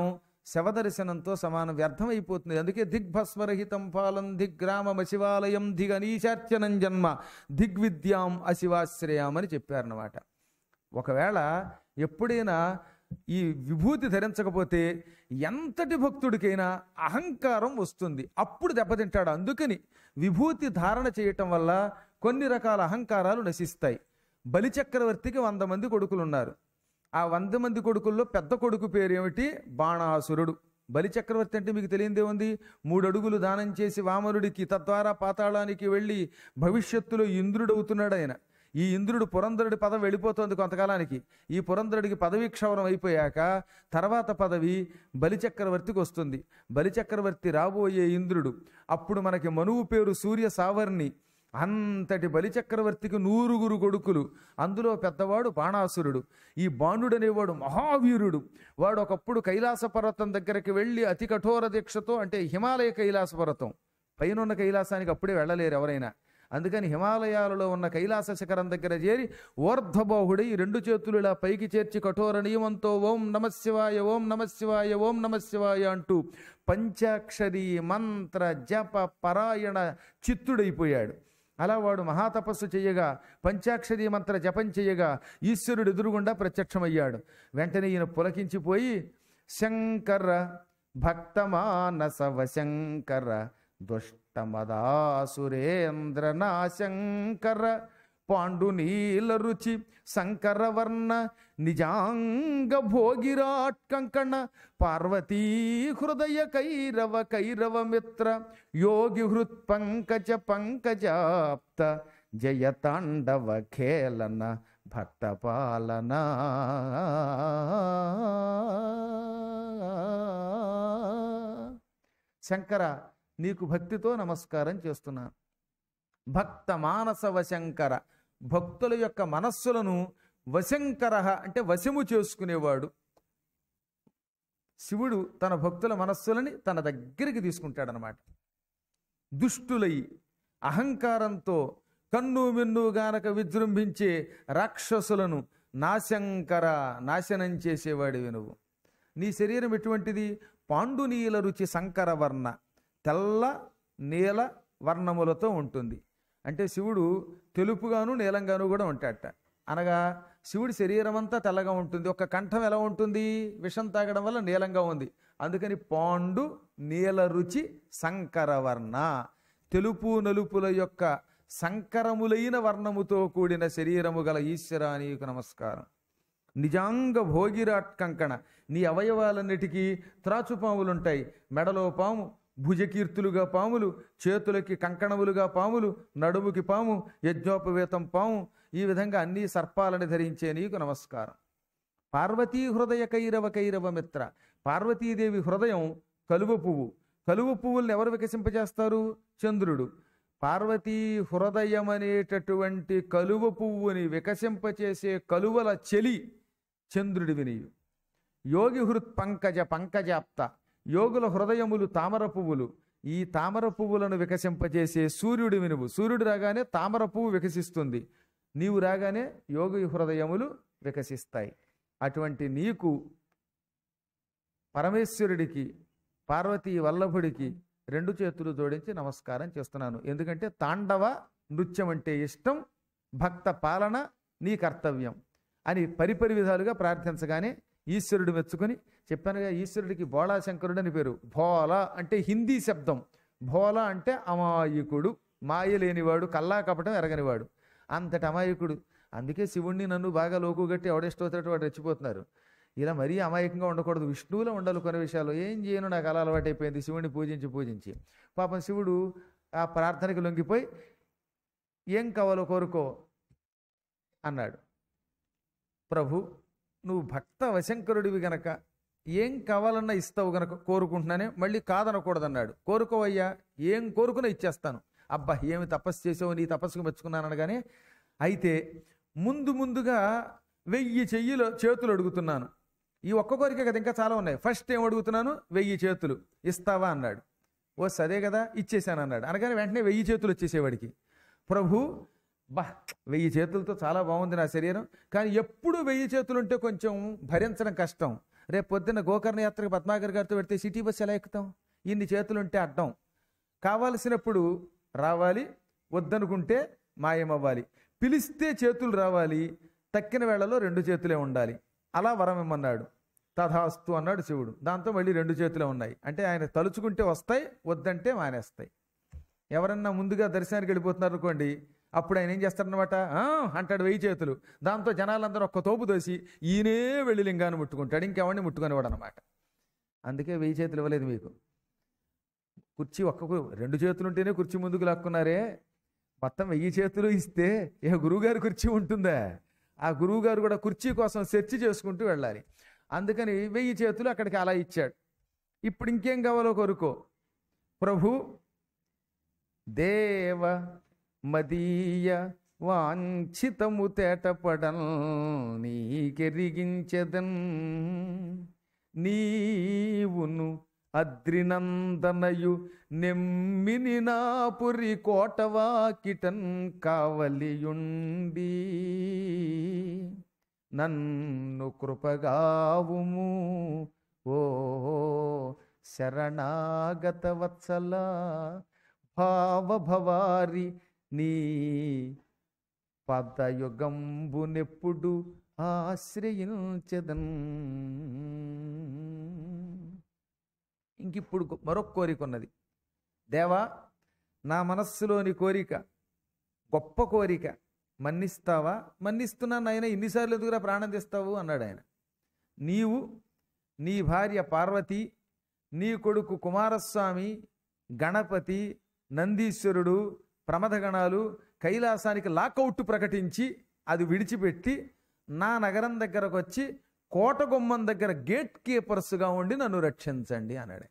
శవదర్శనంతో సమానం వ్యర్థం అయిపోతుంది అందుకే దిగ్భస్మరహితం పాలం దిగ్గ్రామం శివాలయం దిగనీశార్చనం జన్మ దిగ్విద్యాం అశివాశ్రయాం అని చెప్పారన్నమాట ఒకవేళ ఎప్పుడైనా ఈ విభూతి ధరించకపోతే ఎంతటి భక్తుడికైనా అహంకారం వస్తుంది అప్పుడు దెబ్బతింటాడు అందుకని విభూతి ధారణ చేయటం వల్ల కొన్ని రకాల అహంకారాలు నశిస్తాయి బలిచక్రవర్తికి వంద మంది కొడుకులు ఉన్నారు ఆ వంద మంది కొడుకుల్లో పెద్ద కొడుకు పేరు ఏమిటి బాణాసురుడు బలిచక్రవర్తి అంటే మీకు తెలియందే ఉంది మూడు అడుగులు దానం చేసి వామనుడికి తద్వారా పాతాళానికి వెళ్ళి భవిష్యత్తులో ఇంద్రుడవుతున్నాడు ఆయన ఈ ఇంద్రుడు పురంధరుడి పదవి వెళ్ళిపోతుంది కొంతకాలానికి ఈ పురంధరుడికి పదవీ క్షవరం అయిపోయాక తర్వాత పదవి బలిచక్రవర్తికి వస్తుంది బలిచక్రవర్తి రాబోయే ఇంద్రుడు అప్పుడు మనకి మనువు పేరు సూర్య సావర్ణి అంతటి బలిచక్రవర్తికి నూరుగురు కొడుకులు అందులో పెద్దవాడు బాణాసురుడు ఈ బాణుడు అనేవాడు మహావీరుడు వాడు ఒకప్పుడు కైలాస పర్వతం దగ్గరికి వెళ్ళి అతి కఠోర దీక్షతో అంటే హిమాలయ కైలాస పర్వతం పైనున్న కైలాసానికి అప్పుడే వెళ్ళలేరు ఎవరైనా అందుకని హిమాలయాలలో ఉన్న కైలాస శిఖరం దగ్గర చేరి ఊర్ధ్వబాహుడై రెండు చేతులు ఇలా పైకి చేర్చి కఠోర నియమంతో ఓం నమశివాయ ఓం నమశివాయ ఓం నమశివాయ అంటూ పంచాక్షరి మంత్ర జప పరాయణ చిత్తుడైపోయాడు అలా వాడు మహాతపస్సు చేయగా పంచాక్షరి మంత్ర జపం చేయగా ఈశ్వరుడు ఎదురుగుండా ప్రత్యక్షమయ్యాడు వెంటనే ఈయన పులకించిపోయి శంకర భక్తమానసవ శంకర దుష్టమదాసురేంద్ర నాశంకర పాండునీల రుచి శంకరవర్ణ నిజాంగ భోగిరాట్ కంకణ పార్వతీ హృదయ కైరవ కైరవ మిత్ర యోగి హృత్ పంకజ పంకజాప్త జయ తాండవ ఖేళన భక్త పాలన శంకర నీకు భక్తితో నమస్కారం చేస్తున్నాను భక్త మానస వశంకర భక్తుల యొక్క మనస్సులను వశంకర అంటే వశము చేసుకునేవాడు శివుడు తన భక్తుల మనస్సులని తన దగ్గరికి తీసుకుంటాడనమాట దుష్టులై అహంకారంతో కన్ను మిన్ను గానక విజృంభించే రాక్షసులను నాశంకర నాశనం చేసేవాడివి నువ్వు నీ శరీరం ఎటువంటిది పాండునీల రుచి సంకర వర్ణ తెల్ల నీల వర్ణములతో ఉంటుంది అంటే శివుడు తెలుపుగాను నీలంగాను కూడా ఉంటాడట అనగా శివుడి శరీరం అంతా తెల్లగా ఉంటుంది ఒక కంఠం ఎలా ఉంటుంది విషం తాగడం వల్ల నీలంగా ఉంది అందుకని పాండు నీల రుచి సంకరవర్ణ తెలుపు నలుపుల యొక్క సంకరములైన వర్ణముతో కూడిన శరీరము గల ఈశ్వర నీకు నమస్కారం నిజాంగ భోగిరాట్ కంకణ నీ అవయవాలన్నిటికీ త్రాచుపాములుంటాయి మెడలో పాము భుజకీర్తులుగా పాములు చేతులకి కంకణములుగా పాములు నడుముకి పాము యజ్ఞోపవేతం పాము ఈ విధంగా అన్ని సర్పాలని ధరించే నీకు నమస్కారం పార్వతీ హృదయ కైరవ కైరవ మిత్ర పార్వతీదేవి హృదయం కలువ పువ్వు కలువ పువ్వుల్ని ఎవరు వికసింపజేస్తారు చంద్రుడు పార్వతీ హృదయం అనేటటువంటి కలువ పువ్వుని వికసింపచేసే కలువల చెలి చంద్రుడివి నీవు యోగి హృత్ పంకజ పంకజాప్త యోగుల హృదయములు తామర పువ్వులు ఈ తామర పువ్వులను వికసింపచేసే సూర్యుడి వినువు సూర్యుడు రాగానే తామర పువ్వు వికసిస్తుంది నీవు రాగానే యోగి హృదయములు వికసిస్తాయి అటువంటి నీకు పరమేశ్వరుడికి పార్వతీ వల్లభుడికి రెండు చేతులు జోడించి నమస్కారం చేస్తున్నాను ఎందుకంటే తాండవ నృత్యం అంటే ఇష్టం భక్త పాలన నీ కర్తవ్యం అని పరిపరి విధాలుగా ప్రార్థించగానే ఈశ్వరుడు మెచ్చుకొని చెప్పానుగా ఈశ్వరుడికి భోళా శంకరుడు అని పేరు భోలా అంటే హిందీ శబ్దం భోలా అంటే అమాయకుడు మాయ లేనివాడు కల్లా కపటం ఎరగనివాడు అంతటి అమాయకుడు అందుకే శివుణ్ణి నన్ను బాగా లోకుగట్టి ఎవడెష్టోతేటో వాడు రెచ్చిపోతున్నారు ఇలా మరీ అమాయకంగా ఉండకూడదు విష్ణువులో ఉండాలి కొన్ని విషయాలు ఏం చేయను నాకు అలా అలవాటైపోయింది శివుణ్ణి పూజించి పూజించి పాపం శివుడు ఆ ప్రార్థనకి లొంగిపోయి ఏం కావాలో కోరుకో అన్నాడు ప్రభు నువ్వు భక్త వశంకరుడివి గనక ఏం కావాలన్నా ఇస్తావు గనక కోరుకుంటున్నానే మళ్ళీ కాదనకూడదన్నాడు కోరుకోవయ్యా ఏం కోరుకున్నా ఇచ్చేస్తాను అబ్బా ఏమి తపస్సు చేసావు నీ తపస్సుకు మెచ్చుకున్నాను అనగానే అయితే ముందు ముందుగా వెయ్యి చెయ్యిలో చేతులు అడుగుతున్నాను ఈ ఒక్క కోరిక కదా ఇంకా చాలా ఉన్నాయి ఫస్ట్ ఏం అడుగుతున్నాను వెయ్యి చేతులు ఇస్తావా అన్నాడు ఓ సరే కదా ఇచ్చేసాను అన్నాడు అనగానే వెంటనే వెయ్యి చేతులు వచ్చేసేవాడికి ప్రభు బా వెయ్యి చేతులతో చాలా బాగుంది నా శరీరం కానీ ఎప్పుడు వెయ్యి చేతులు ఉంటే కొంచెం భరించడం కష్టం రేపు పొద్దున్న గోకర్ణ యాత్రకు పద్మాకర్ గారితో పెడితే సిటీ బస్సు ఎలా ఎక్కుతాం ఇన్ని చేతులు ఉంటే అడ్డం కావాల్సినప్పుడు రావాలి వద్దనుకుంటే మాయమవ్వాలి పిలిస్తే చేతులు రావాలి తక్కిన వేళలో రెండు చేతులే ఉండాలి అలా వరం ఇమ్మన్నాడు తథాస్తు అన్నాడు శివుడు దాంతో మళ్ళీ రెండు చేతులే ఉన్నాయి అంటే ఆయన తలుచుకుంటే వస్తాయి వద్దంటే మానేస్తాయి ఎవరన్నా ముందుగా దర్శనానికి వెళ్ళిపోతున్నారు అనుకోండి అప్పుడు ఆయన ఏం చేస్తారనమాట "ఆ" అంటాడు వెయ్యి చేతులు దాంతో జనాలందరూ ఒక్క తోపు దోసి ఈయనే వెళ్ళి లింగాన్ని ముట్టుకుంటాడు ఇంకెవరిని ముట్టుకునేవాడు అనమాట అందుకే వెయ్యి చేతులు ఇవ్వలేదు మీకు కుర్చీ ఒక్క కు- రెండు చేతులు ఉంటేనే కుర్చీ ముందుకు లాక్కున్నారే మొత్తం వెయ్యి చేతులు ఇస్తే ఏ గురువుగారి కుర్చీ ఉంటుందా ఆ గురువుగారు కూడా కుర్చీ కోసం సెర్చ్ చేసుకుంటూ వెళ్ళాలి అందుకని వెయ్యి చేతులు అక్కడికి అలా ఇచ్చాడు ఇప్పుడు ఇంకేం కావాలో కోరుకో ప్రభు దేవ మదీయ వాంఛితము తేటపడన్ నీకెరిగించెదన్ నీవును అద్రినందనయు నెమ్మిని నాపురి కోటవాకిటన్ కావలియుండి నన్ను కృపగావుము ఓ శరణాగత వత్సల భావభవారి నీ పదయుగంబునెప్పుడు ఆశ్రయించదన్ ఇంకిప్పుడు గొ- మరొక కోరిక ఉన్నది దేవా నా మనస్సులోని కోరిక గొప్ప కోరిక మన్నిస్తావా మన్నిస్తున్నాను ఆయన ఇన్నిసార్లు ఎందుకురా ప్రాణం తెస్తావు అన్నాడు ఆయన నీవు నీ భార్య పార్వతి నీ కొడుకు కుమారస్వామి గణపతి నందీశ్వరుడు ప్రమథగణాలు కైలాసానికి లాకౌట్ ప్రకటించి అది విడిచిపెట్టి నా నగరం దగ్గరకు వచ్చి కోటగుమ్మం దగ్గర గేట్ కీపర్స్గా ఉండి నన్ను రక్షించండి అన్నాడు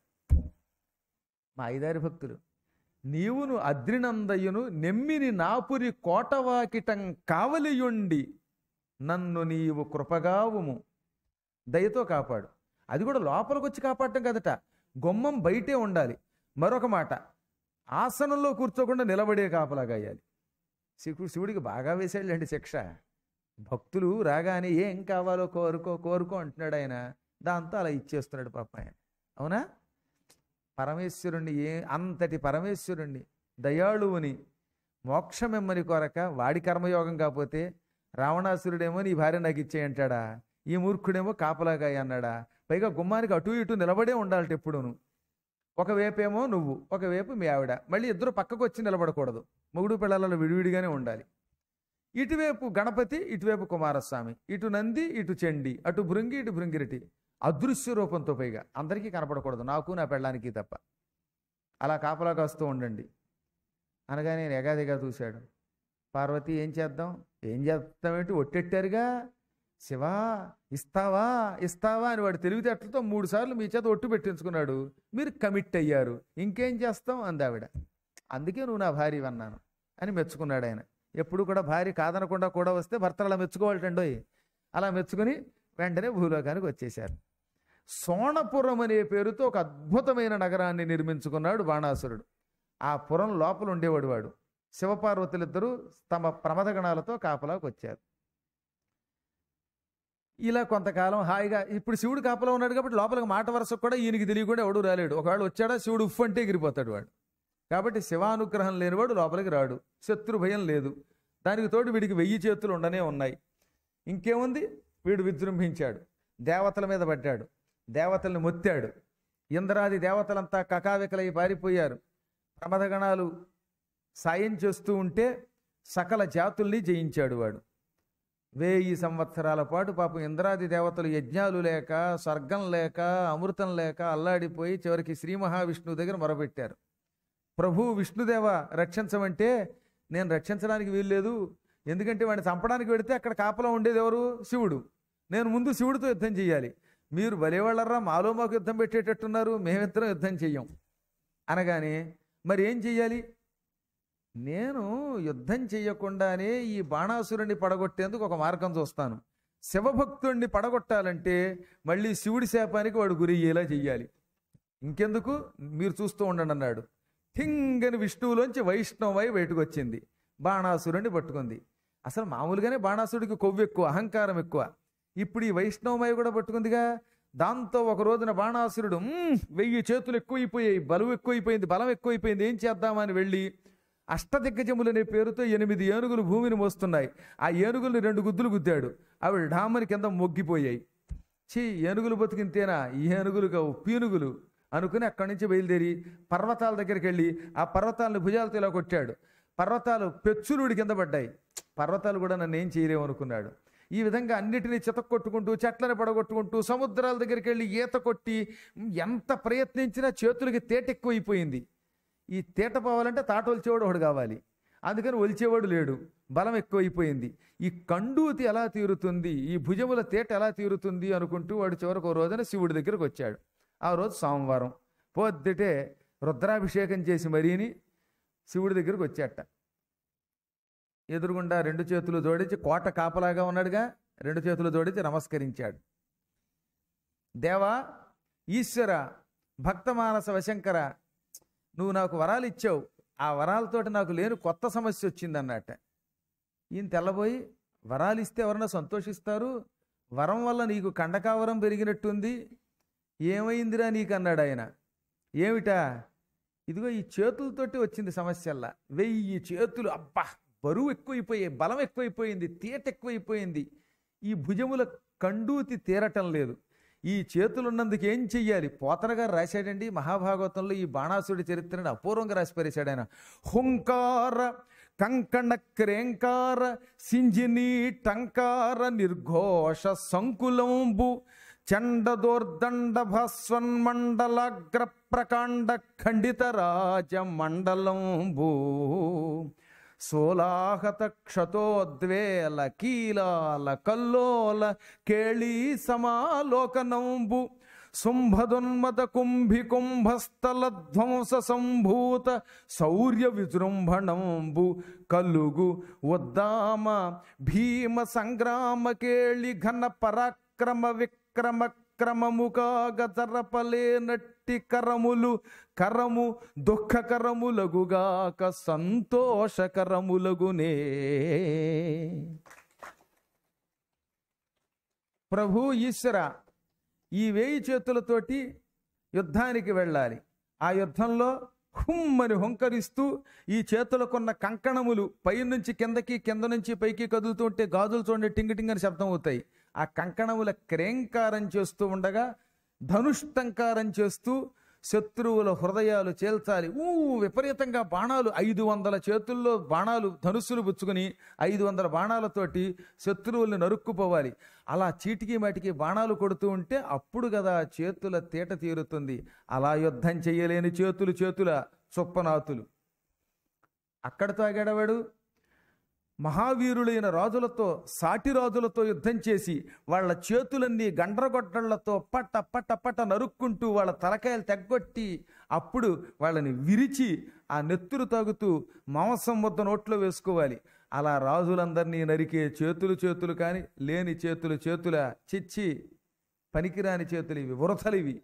మా ఐదారి భక్తులు నీవును అద్రినందయును నెమ్మిని నాపురి కోటవాకిటం కావలియుండి నన్ను నీవు కృపగావుము దయతో కాపాడు అది కూడా లోపలికి వచ్చి కాపాడటం కదట గుమ్మం బయటే ఉండాలి మరొక మాట ఆసనంలో కూర్చోకుండా నిలబడే కాపలాగా అయ్యాలి శివుడు శివుడికి బాగా వేసాడులేండి శిక్ష భక్తులు రాగానే ఏం కావాలో కోరుకో కోరుకో అంటున్నాడు ఆయన దాంతో అలా ఇచ్చేస్తున్నాడు పాప ఆయన అవునా పరమేశ్వరుణ్ణి ఏ అంతటి పరమేశ్వరుణ్ణి దయాళువుని మోక్షమెమ్మని కొరక వాడి కర్మయోగం కాకపోతే రావణాసురుడేమో నీ భార్య నాకు ఇచ్చేయంటాడా ఈ మూర్ఖుడేమో కాపలాగాయ అన్నాడా పైగా గుమ్మానికి అటు ఇటు నిలబడే ఉండాలట ఎప్పుడూను ఒకవైపేమో నువ్వు ఒకవైపు మీ ఆవిడ మళ్ళీ ఇద్దరు పక్కకు వచ్చి నిలబడకూడదు మొగుడు పిల్లలలో విడివిడిగానే ఉండాలి ఇటువైపు గణపతి ఇటువైపు కుమారస్వామి ఇటు నంది ఇటు చెండి అటు భృంగి ఇటు భృంగిరటి అదృశ్య రూపంతో పైగా అందరికీ కనపడకూడదు నాకు నా పెళ్ళానికి తప్ప అలా కాపలా కాస్తూ ఉండండి అనగా నేను ఎగాదిగా చూశాడు పార్వతి ఏం చేద్దాం ఏం చేద్దామేంటి ఒట్టెట్టారుగా శివా ఇస్తావా ఇస్తావా అని వాడు తెలివితేటలతో మూడు సార్లు మీ చేత ఒట్టు పెట్టించుకున్నాడు మీరు కమిట్ అయ్యారు ఇంకేం చేస్తాం అందావిడ అందుకే నువ్వు నా భార్య అన్నాను అని మెచ్చుకున్నాడు ఆయన ఎప్పుడు కూడా భార్య కాదనకుండా కూడా వస్తే భర్తలు అలా మెచ్చుకోవాలటండోయ్ అలా మెచ్చుకుని వెంటనే భూలోకానికి వచ్చేశారు సోణపురం అనే పేరుతో ఒక అద్భుతమైన నగరాన్ని నిర్మించుకున్నాడు బాణాసురుడు ఆ పురం లోపల ఉండేవాడు వాడు శివపార్వతులిద్దరూ తమ ప్రమదగణాలతో కాపలాకు వచ్చారు ఇలా కొంతకాలం హాయిగా ఇప్పుడు శివుడు కాపలా ఉన్నాడు కాబట్టి లోపలికి మాట వరుసకు కూడా ఈయనకి తెలియకుండా ఎవడు రాలేడు ఒకవేళ వచ్చాడా శివుడు ఉఫ్ అంటే ఎగిరిపోతాడు వాడు కాబట్టి శివానుగ్రహం లేనివాడు లోపలికి రాడు శత్రు భయం లేదు దానికి తోడు వీడికి వెయ్యి చేతులు ఉండనే ఉన్నాయి ఇంకేముంది వీడు విజృంభించాడు దేవతల మీద పడ్డాడు దేవతల్ని మొత్తాడు ఇంద్రాది దేవతలంతా కకావికలై పారిపోయారు ప్రమదగణాలు సాయం చేస్తూ ఉంటే సకల జాతుల్ని జయించాడు వాడు వేయి సంవత్సరాల పాటు పాపం ఇంద్రాది దేవతలు యజ్ఞాలు లేక స్వర్గం లేక అమృతం లేక అల్లాడిపోయి చివరికి శ్రీ మహావిష్ణువు దగ్గర మొరపెట్టారు ప్రభు విష్ణుదేవ రక్షించమంటే నేను రక్షించడానికి వీల్లేదు ఎందుకంటే వాడిని చంపడానికి వెడితే అక్కడ కాపలా ఉండేది ఎవరు శివుడు నేను ముందు శివుడితో యుద్ధం చేయాలి మీరు బలేవాళ్ళరా మాలో మాకు యుద్ధం పెట్టేటట్టున్నారు మేమిద్దరం యుద్ధం చెయ్యం అనగానే మరి ఏం చెయ్యాలి నేను యుద్ధం చెయ్యకుండానే ఈ బాణాసురుణ్ణి పడగొట్టేందుకు ఒక మార్గం చూస్తాను శివభక్తుణ్ణి పడగొట్టాలంటే మళ్ళీ శివుడి శాపానికి వాడు గురయ్యేలా చెయ్యాలి ఇంకెందుకు మీరు చూస్తూ ఉండండి అన్నాడు ఠింగని విష్ణువులోంచి వైష్ణవమై బయటకు వచ్చింది బాణాసురుణ్ణి పట్టుకుంది అసలు మామూలుగానే బాణాసురుడికి కొవ్వు ఎక్కువ అహంకారం ఎక్కువ ఇప్పుడు ఈ వైష్ణవమై కూడా పట్టుకుందిగా దాంతో ఒక రోజున బాణాసురుడు "మ్మ్, వెయ్యి చేతులు ఎక్కువైపోయాయి బలువు ఎక్కువైపోయింది బలం ఎక్కువైపోయింది ఏం చేద్దామని వెళ్ళి అష్టదిగ్గజములనే పేరుతో ఎనిమిది ఏనుగులు భూమిని మోస్తున్నాయి ఆ ఏనుగుల్ని రెండు గుద్దులు గుద్దాడు అవి ఢామని కింద మొగ్గిపోయాయి ఛీ ఏనుగులు బతికింతేనా ఈ ఏనుగులు కావు పీనుగులు అనుకుని అక్కడి నుంచి బయలుదేరి పర్వతాల దగ్గరికి వెళ్ళి ఆ పర్వతాలను భుజాలతో ఇలా కొట్టాడు పర్వతాలు పెచ్చులుడి కింద పడ్డాయి పర్వతాలు కూడా నన్ను ఏం చేయలేవు అనుకున్నాడు ఈ విధంగా అన్నిటినీ చితక్కొట్టుకుంటూ చెట్లను పడగొట్టుకుంటూ సముద్రాల దగ్గరికి వెళ్ళి ఈత కొట్టి ఎంత ప్రయత్నించినా చేతులకి తేట ఎక్కువైపోయింది ఈ తేట పోవాలంటే తాట ఒలిచేవాడు ఒకడు కావాలి అందుకని ఒలిచేవాడు లేడు బలం ఎక్కువైపోయింది ఈ కండూతి ఎలా తీరుతుంది ఈ భుజముల తేట ఎలా తీరుతుంది అనుకుంటూ వాడు చివరికి ఒక రోజున శివుడి దగ్గరకు వచ్చాడు ఆ రోజు సోమవారం పొద్దుటే రుద్రాభిషేకం చేసి మరీని శివుడి దగ్గరకు వచ్చాట ఎదురుగుండా రెండు చేతులు జోడించి కోట కాపలాగా ఉన్నాడుగా రెండు చేతులు జోడించి నమస్కరించాడు దేవా ఈశ్వర భక్తమానస వశంకర నువ్వు నాకు వరాలు ఇచ్చావు ఆ వరాలతోటి నాకు లేని కొత్త సమస్య వచ్చిందన్నట్ట ఈయన తెల్లబోయి వరాలు ఇస్తే ఎవరన్నా సంతోషిస్తారు వరం వల్ల నీకు కండకావరం పెరిగినట్టుంది ఏమైందిరా నీకు అన్నాడు ఆయన ఏమిటా ఇదిగో ఈ చేతులతోటి వచ్చింది సమస్యల్లా వెయ్యి చేతులు అబ్బా బరువు ఎక్కువైపోయాయి బలం ఎక్కువైపోయింది తీట ఎక్కువైపోయింది ఈ భుజముల కండూతి తీరటం లేదు ఈ చేతులు ఉన్నందుకు ఏం చెయ్యాలి పోతన గారు రాశాడండి మహాభాగవతంలో ఈ బాణాసుడి చరిత్రని అపూర్వంగా రాసి పారేశాడు ఆయన హుంకార కంకణ క్రేంకార సింజిని టంకార నిర్ఘోష సంకులంబు చండదోర్దండ భస్వన్మండలాగ్ర ప్రకాండ ఖండిత రాజ మండలంబు సోలాహత క్షతోద్వేల కీలాల కల్లోల కేళీ సమాలోకనంబు శుంభదున్మద కుంభి కుంభస్థల ధ్వంస సంభూత శౌర్య విజృంభణంబు కలుగు ఉద్దామ భీమ సంగ్రామ కేళి ఘన పరాక్రమ విక్రమ క్రమముగా జరపలేనట్టి కరములు కరము దుఃఖకరములగుగాక సంతోషకరములగునే ప్రభు ఈశ్వర ఈ వేయి చేతులతోటి యుద్ధానికి వెళ్ళాలి ఆ యుద్ధంలో హుమ్మని హుంకరిస్తూ ఈ చేతులకున్న కంకణములు పైనుంచి కిందకి కింద నుంచి పైకి కదులుతూ ఉంటే గాజులు చూడండి టింగ్ టింగ్ అని శబ్దం అవుతాయి ఆ కంకణముల క్రేంకారం చేస్తూ ఉండగా ధనుష్టంకారం చేస్తూ శత్రువుల హృదయాలు చేల్చాలి ఊ విపరీతంగా బాణాలు ఐదు వందల చేతుల్లో బాణాలు ధనుస్సులు పుచ్చుకొని ఐదు వందల బాణాలతోటి శత్రువుల్ని నరుక్కుపోవాలి అలా చీటికి మాటికి బాణాలు కొడుతూ ఉంటే అప్పుడు కదా చేతుల తీట తీరుతుంది అలా యుద్ధం చెయ్యలేని చేతులు చేతుల చొప్పనాతులు అక్కడతో ఆగాడవాడు మహావీరులైన రాజులతో సాటి రాజులతో యుద్ధం చేసి వాళ్ళ చేతులన్నీ గండ్రగొడ్డళ్లతో పట్ట పట్ట పట్ట నరుక్కుంటూ వాళ్ళ తలకాయలు తెగ్గొట్టి అప్పుడు వాళ్ళని విరిచి ఆ నెత్తురు తాగుతూ మాంసం ముద్ద నోట్లో వేసుకోవాలి అలా రాజులందరినీ నరికే చేతులు చేతులు కాని లేని చేతులు చేతుల చిచ్చి పనికిరాని చేతులు ఇవి వృథలివి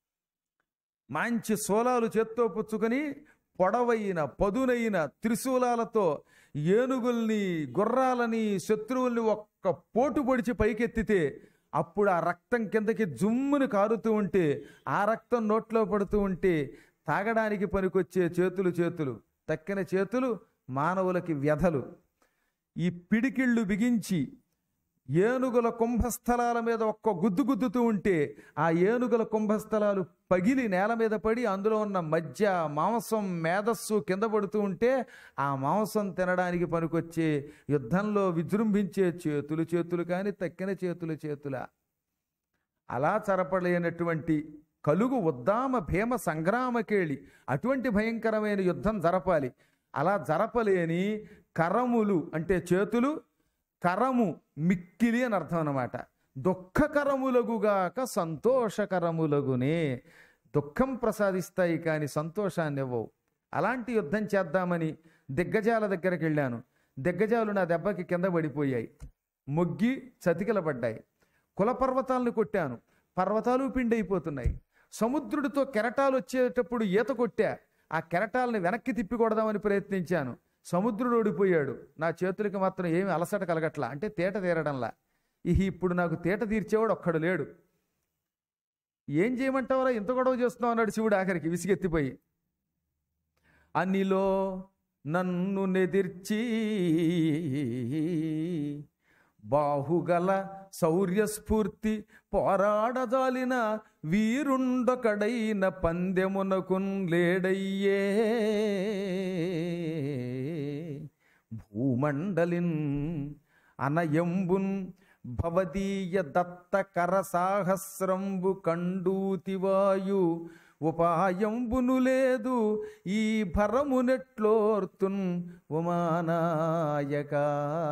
మంచి సోలాలు చేత్తో పుచ్చుకొని పొడవైన పదునైన త్రిశూలాలతో ఏనుగుల్ని గుర్రాలని శత్రువుల్ని ఒక్క పోటు పొడిచి పైకెత్తితే అప్పుడు ఆ రక్తం కిందకి జుమ్ముని కారుతూ ఉంటే ఆ రక్తం నోట్లో పడుతూ ఉంటే తాగడానికి పనికొచ్చే చేతులు చేతులు తక్కిన చేతులు మానవులకి వ్యధలు ఈ పిడికిళ్ళు బిగించి ఏనుగుల కుంభస్థలాల మీద ఒక్క గుద్దు గుద్దుతూ ఉంటే ఆ ఏనుగుల కుంభస్థలాలు పగిలి నేల మీద పడి అందులో ఉన్న మధ్య మాంసం మేధస్సు కింద పడుతూ ఉంటే ఆ మాంసం తినడానికి పనికొచ్చే యుద్ధంలో విజృంభించే చేతులు చేతులు కానీ తక్కిన చేతులు చేతుల అలా చరపలేనటువంటి కలుగు ఉద్దామ భీమ సంగ్రామకేళి అటువంటి భయంకరమైన యుద్ధం జరపాలి అలా జరపలేని కరములు అంటే చేతులు కరము మిక్కిలి అని అర్థం అన్నమాట దుఃఖకరములగుగాక సంతోషకరములగునే దుఃఖం ప్రసాదిస్తాయి కానీ సంతోషాన్ని ఇవ్వవు అలాంటి యుద్ధం చేద్దామని దిగ్గజాల దగ్గరికి వెళ్ళాను దిగ్గజాలు నా దెబ్బకి కింద పడిపోయాయి మొగ్గి చతికిల పడ్డాయి కుల పర్వతాలను కొట్టాను పర్వతాలు పిండైపోతున్నాయి సముద్రుడితో కెరటాలు వచ్చేటప్పుడు ఈత కొట్టా ఆ కెరటాలని వెనక్కి తిప్పి కొడదామని ప్రయత్నించాను సముద్రుడు ఓడిపోయాడు నా చేతులకి మాత్రం ఏమి అలసట కలగట్లా అంటే తేట తీరడంలా ఇహి ఇప్పుడు నాకు తేట తీర్చేవాడు ఒక్కడు లేడు ఏం చేయమంటావరా ఇంత గొడవ చేస్తున్నావు అన్నాడు శివుడు ఆఖరికి విసిగెత్తిపోయి అనిలో నన్ను నెదిర్చి బాహుగల శౌర్యస్ఫూర్తి పోరాడజాలిన వీరుండొకడైన పందెమునకున్ లేడయ్యే భూమండలిన్ అనయంబున్ భవదీయ దత్త కర సాహస్రంబు కండూతివాయు ఉపాయంబును లేదు ఈ భరమునెట్లోర్తున్ ఉమానాయక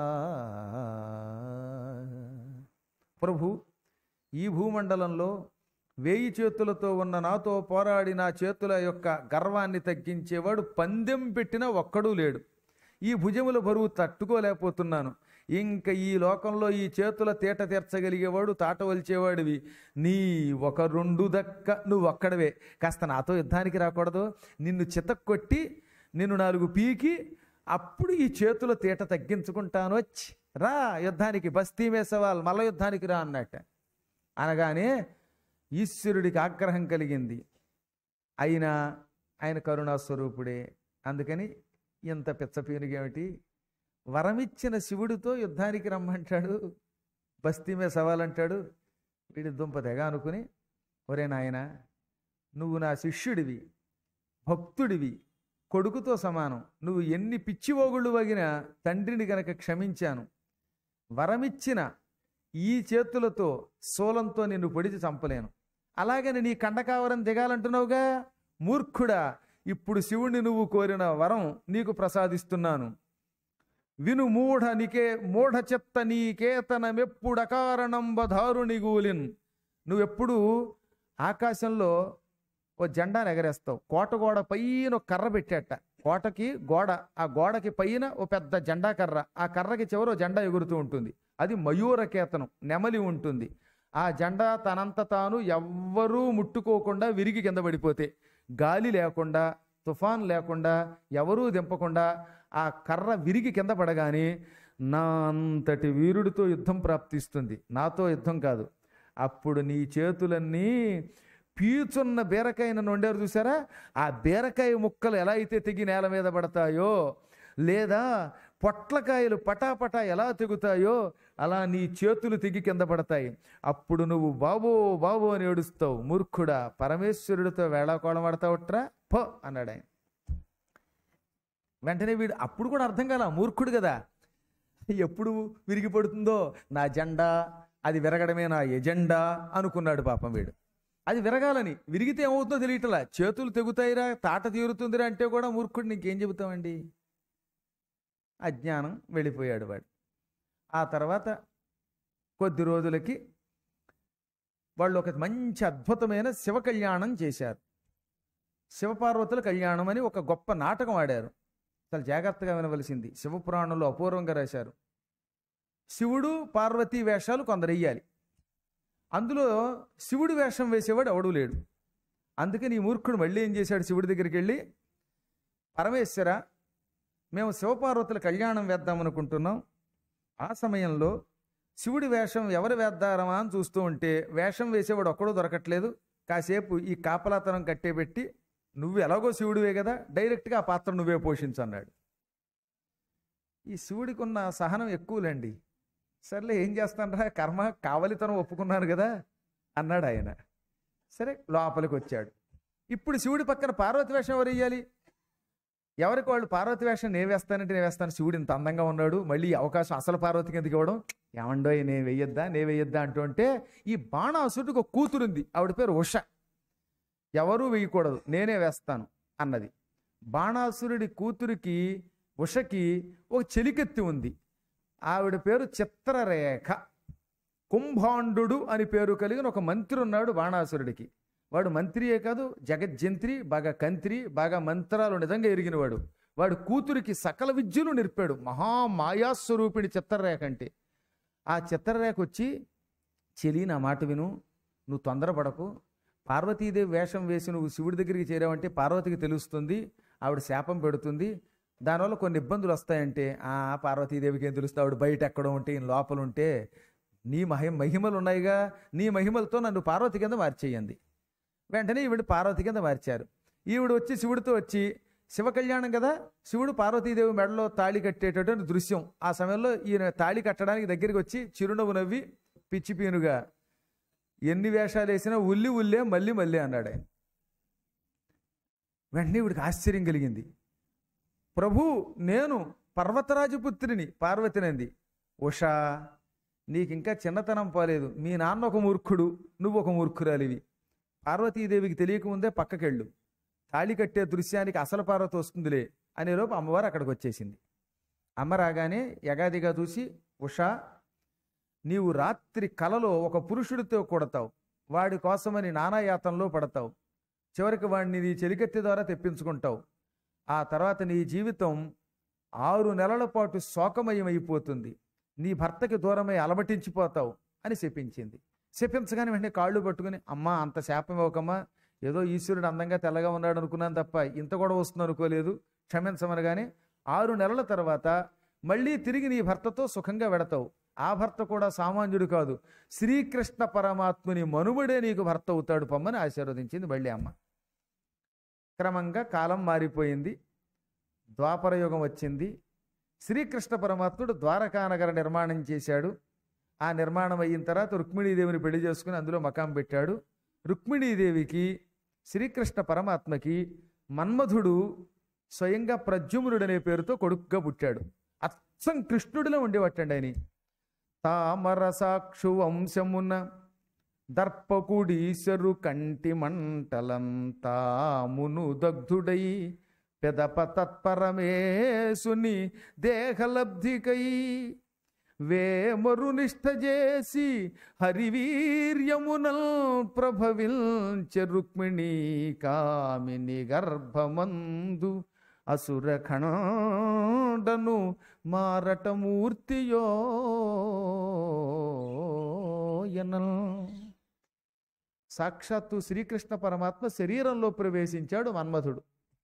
ప్రభు ఈ భూమండలంలో వేయి చేతులతో ఉన్న నాతో పోరాడి నా చేతుల యొక్క గర్వాన్ని తగ్గించేవాడు పందెం పెట్టిన ఒక్కడూ లేడు ఈ భుజముల బరువు తట్టుకోలేకపోతున్నాను ఇంకా ఈ లోకంలో ఈ చేతుల తేట తీర్చగలిగేవాడు తాట వలిచేవాడివి నీ ఒక రెండు దక్క నువ్వు ఒక్కడవే కాస్త నాతో యుద్ధానికి రాకూడదు నిన్ను చితక్కొట్టి నిన్ను నాలుగు పీకి అప్పుడు ఈ చేతుల తేట తగ్గించుకుంటాను వచ్చి రా యుద్ధానికి బస్తీ మే సవాల్ మల్ల యుద్ధానికి రా అన్నట్ట అనగానే ఈశ్వరుడికి ఆగ్రహం కలిగింది అయినా ఆయన కరుణాస్వరూపుడే అందుకని ఇంత పిచ్చపీనుగేమిటి వరమిచ్చిన శివుడితో యుద్ధానికి రమ్మంటాడు బస్తీమే సవాలంటాడు వీడి దుంప తెగ అనుకుని ఒరే నాయన నువ్వు నా శిష్యుడివి భక్తుడివి కొడుకుతో సమానం నువ్వు ఎన్ని పిచ్చివోగుళ్ళు వగినా తండ్రిని గనక క్షమించాను వరమిచ్చిన ఈ చేతులతో శూలంతో నిన్ను పొడిచి చంపలేను అలాగని నీ కండకావరం దిగాలంటున్నావుగా మూర్ఖుడా ఇప్పుడు శివుణ్ణి నువ్వు కోరిన వరం నీకు ప్రసాదిస్తున్నాను విను మూఢ నికే మూఢ చెత్త నీకేతనమెప్పుడకారణంబధారుని గూలిన్ నువ్వెప్పుడు ఆకాశంలో ఓ జెండాను ఎగరేస్తావు కోట గోడ పైన ఒక కర్ర పెట్టేట కోటకి గోడ ఆ గోడకి పైన ఓ పెద్ద జెండా కర్ర ఆ కర్రకి చివర ఓ జెండా ఎగురుతూ ఉంటుంది అది మయూరకేతనం నెమలి ఉంటుంది ఆ జెండా తనంత తాను ఎవ్వరూ ముట్టుకోకుండా విరిగి కింద పడిపోతే గాలి లేకుండా తుఫాన్ లేకుండా ఎవరూ దింపకుండా ఆ కర్ర విరిగి కింద పడగానే నా అంతటి వీరుడితో యుద్ధం ప్రాప్తిస్తుంది నాతో యుద్ధం కాదు అప్పుడు నీ చేతులన్నీ పీచున్న బీరకాయను వండారు చూసారా ఆ బీరకాయ ముక్కలు ఎలా అయితే తెగి నేల మీద పడతాయో లేదా పొట్లకాయలు పటాపటా ఎలా తెగుతాయో అలా నీ చేతులు తెగి కింద పడతాయి అప్పుడు నువ్వు బాబో బాబో అని ఏడుస్తావు మూర్ఖుడా పరమేశ్వరుడితో వేళాకోళం ఆడతావుట్రా పో అన్నాడు ఆయన వెంటనే వీడు అప్పుడు కూడా అర్థం కాల మూర్ఖుడు కదా ఎప్పుడు విరిగి పడుతుందో నా జెండా అది విరగడమే నా ఎజెండా అనుకున్నాడు పాపం వీడు అది విరగాలని విరిగితే ఏమవుతుందో తెలియటలా చేతులు తెగుతాయిరా తాట తీరుతుందిరా అంటే కూడా మూర్ఖుడు నీకేం చెబుతామండి అజ్ఞానం వెళ్ళిపోయాడు వాడు ఆ తర్వాత కొద్ది రోజులకి వాళ్ళు ఒక మంచి అద్భుతమైన శివ కళ్యాణం చేశారు శివపార్వతుల కళ్యాణం అని ఒక గొప్ప నాటకం ఆడారు చాలా జాగ్రత్తగా వినవలసింది శివపురాణంలో అపూర్వంగా రాశారు శివుడు పార్వతీ వేషాలు కొందరు వెయ్యాలి అందులో శివుడి వేషం వేసేవాడు ఎవడూ లేడు అందుకని ఈ మూర్ఖుడు మళ్ళీ ఏం చేశాడు శివుడి దగ్గరికి వెళ్ళి పరమేశ్వర మేము శివపార్వతుల కళ్యాణం వేద్దాం అనుకుంటున్నాం ఆ సమయంలో శివుడి వేషం ఎవరు వేద్దారమా అని చూస్తూ ఉంటే వేషం వేసేవాడు ఒక్కడూ దొరకట్లేదు కాసేపు ఈ కాపలాతనం కట్టేబెట్టి నువ్వు ఎలాగో శివుడివే కదా డైరెక్ట్గా ఆ పాత్ర నువ్వే పోషించు అన్నాడు ఈ శివుడికి ఉన్న సహనం ఎక్కువలేండి సర్లే ఏం చేస్తానరా కర్మ కావలితనం ఒప్పుకున్నాను కదా అన్నాడు ఆయన సరే లోపలికి వచ్చాడు ఇప్పుడు శివుడి పక్కన పార్వతి వేషం ఎవరు వేయాలి ఎవరికి వాళ్ళు పార్వతి వేషం నేను వేస్తానంటే నేను వేస్తాను శివుడు ఇంత అందంగా ఉన్నాడు మళ్ళీ ఈ అవకాశం అసలు పార్వతికి ఎందుకు ఇవ్వడం ఏమండో నేను వెయ్యొద్దా నేను వెయ్యొద్దా అంటూ అంటే ఈ బాణాసుడికి ఒక కూతురుంది ఆవిడ పేరు ఉష ఎవరూ వేయకూడదు నేనే వేస్తాను అన్నది బాణాసురుడి కూతురికి ఉషకి ఒక చెలికెత్తి ఉంది ఆవిడ పేరు చిత్రరేఖ కుంభాండు అని పేరు కలిగిన ఒక మంత్రి ఉన్నాడు బాణాసురుడికి వాడు మంత్రియే కాదు జగజ్జంత్రి బాగా కంత్రి బాగా మంత్రాలు నిజంగా ఎరిగినవాడు వాడు కూతురికి సకల విద్యలు నేర్పాడు మహామాయాస్వరూపిణి చిత్రరేఖ అంటే ఆ చిత్రరేఖ వచ్చి చెలి నా మాట విను నువ్వు తొందరపడకు పార్వతీదేవి వేషం వేసి నువ్వు శివుడి దగ్గరికి చేరావంటే పార్వతికి తెలుస్తుంది ఆవిడ శాపం పెడుతుంది దానివల్ల కొన్ని ఇబ్బందులు వస్తాయంటే ఆ పార్వతీదేవికి ఏం తెలుస్తుంది ఆవిడ బయట ఎక్కడో ఉంటే ఈయన లోపల ఉంటే నీ మహి మహిమలు ఉన్నాయిగా నీ మహిమలతో నన్ను పార్వతి కింద మార్చేయండి వెంటనే ఈవిడ పార్వతి కింద మార్చారు ఈవిడ వచ్చి శివుడితో వచ్చి శివ కళ్యాణం కదా శివుడు పార్వతీదేవి మెడలో తాళి కట్టేటటువంటి దృశ్యం ఆ సమయంలో ఈయన తాళి కట్టడానికి దగ్గరికి వచ్చి చిరునవ్వు నవ్వి పిచ్చి పీనుగా ఎన్ని వేషాలు వేసినా ఉల్లి ఉల్లే మళ్ళీ మళ్ళీ అన్నాడు ఆయన వెంటనే ఈవిడికి ఆశ్చర్యం కలిగింది ప్రభు నేను పర్వతరాజపుత్రిని పార్వతినంది ఉషా నీకింకా చిన్నతనం పోలేదు మీ నాన్న ఒక మూర్ఖుడు నువ్వు ఒక మూర్ఖురాలివి పార్వతీదేవికి తెలియకముందే పక్కకెళ్ళు తాళి కట్టే దృశ్యానికి అసలు పార్వతి వస్తుందిలే అనేలోపు అమ్మవారు అక్కడికి వచ్చేసింది అమ్మ రాగానే యగాదిగా చూసి ఉషా నీవు రాత్రి కలలో ఒక పురుషుడితో కొడతావు వాడి కోసమని నానాయాతంలో పడతావు చివరికి వాడిని నీ చెలికెత్తి ద్వారా తెప్పించుకుంటావు ఆ తర్వాత నీ జీవితం ఆరు నెలల పాటు శోకమయమైపోతుంది నీ భర్తకి దూరమై అలమటించిపోతావు అని శపించింది శపించగానే వెంటనే కాళ్ళు పట్టుకుని అమ్మా అంత శాపం ఇవ్వకమ్మా ఏదో ఈశ్వరుడు అందంగా తెల్లగా ఉన్నాడు అనుకున్నాను తప్ప ఇంత కూడా వస్తుంది అనుకోలేదు క్షమించమనగానే ఆరు నెలల తర్వాత మళ్ళీ తిరిగి నీ భర్తతో సుఖంగా వెడతావు ఆ భర్త కూడా సామాన్యుడు కాదు శ్రీకృష్ణ పరమాత్ముని మనుబడే నీకు భర్త అవుతాడు పొమ్మని ఆశీర్వదించింది మళ్ళీ అమ్మ క్రమంగా కాలం మారిపోయింది ద్వాపర యుగం వచ్చింది శ్రీకృష్ణ పరమాత్ముడు ద్వారకానగర నిర్మాణం చేశాడు ఆ నిర్మాణం అయిన తర్వాత రుక్మిణీదేవిని పెళ్లి చేసుకుని అందులో మకాం పెట్టాడు రుక్మిణీదేవికి శ్రీకృష్ణ పరమాత్మకి మన్మధుడు స్వయంగా ప్రద్యుమ్నుడనే పేరుతో కొడుకుగా పుట్టాడు అచ్చం కృష్ణుడిలో ఉండేవట్టండి ఆయన తామర సాక్షు వంశమున దర్పకుడీశరు కంటి మంటలం తామును దగ్ధుడై పెదప తత్పరమేశుని దేహలబ్ధికై వేమరు నిష్ఠ చేసి హరివీర్యమునల్ ప్రభవించ రుక్మిణీ కామిని గర్భమందు అసుర ఖండను మారటమూర్తియో ఎనల్ సాక్షాత్తు శ్రీకృష్ణ పరమాత్మ శరీరంలో ప్రవేశించాడు మన్మధుడు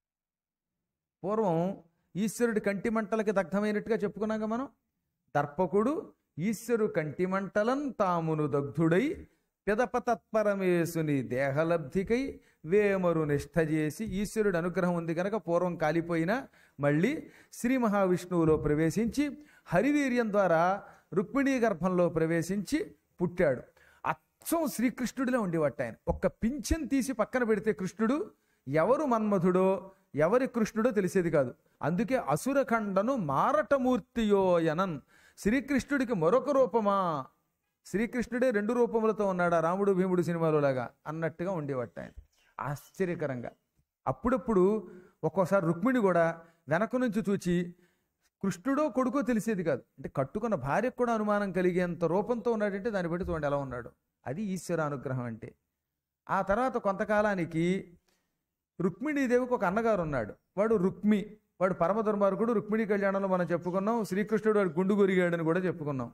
పూర్వం ఈశ్వరుడి కంటి మంటలకి దగ్ధమైనట్టుగా చెప్పుకున్నాగా మనం దర్పకుడు ఈశ్వరు కంటి మంటలం తామును దగ్ధుడై పిదప తత్పరమేశుని దేహలబ్ధికై వేమరు నిష్ఠ చేసి ఈశ్వరుడి అనుగ్రహం ఉంది కనుక పూర్వం కాలిపోయినా మళ్ళీ శ్రీ మహావిష్ణువులో ప్రవేశించి హరివీర్యం ద్వారా రుక్మిణీ గర్భంలో ప్రవేశించి పుట్టాడు అచ్చం శ్రీకృష్ణుడిలో ఉండేవాట ఆయన ఒక్క పింఛన్ తీసి పక్కన పెడితే కృష్ణుడు ఎవరు మన్మధుడో ఎవరి కృష్ణుడో తెలిసేది కాదు అందుకే అసురఖండను మారటమూర్తియోయనన్ శ్రీకృష్ణుడికి మరొక రూపమా శ్రీకృష్ణుడే రెండు రూపములతో ఉన్నాడా రాముడు భీముడు సినిమాలో లాగా అన్నట్టుగా ఉండేవాట ఆయన ఆశ్చర్యకరంగా అప్పుడప్పుడు ఒక్కోసారి రుక్మిణి కూడా వెనక నుంచి చూచి కృష్ణుడో కొడుకో తెలిసేది కాదు అంటే కట్టుకున్న భార్యకు కూడా అనుమానం కలిగేంత రూపంతో ఉన్నాడంటే దాన్ని బట్టి చూడండి ఎలా ఉన్నాడు అది ఈశ్వర అనుగ్రహం అంటే ఆ తర్వాత కొంతకాలానికి రుక్మిణీదేవికి ఒక అన్నగారు ఉన్నాడు వాడు రుక్మి వాడు పరమ దుర్మార్గుడు రుక్మిణీ కళ్యాణంలో మనం చెప్పుకున్నాం శ్రీకృష్ణుడు వాడు గుండు గురిగాడని కూడా చెప్పుకున్నాం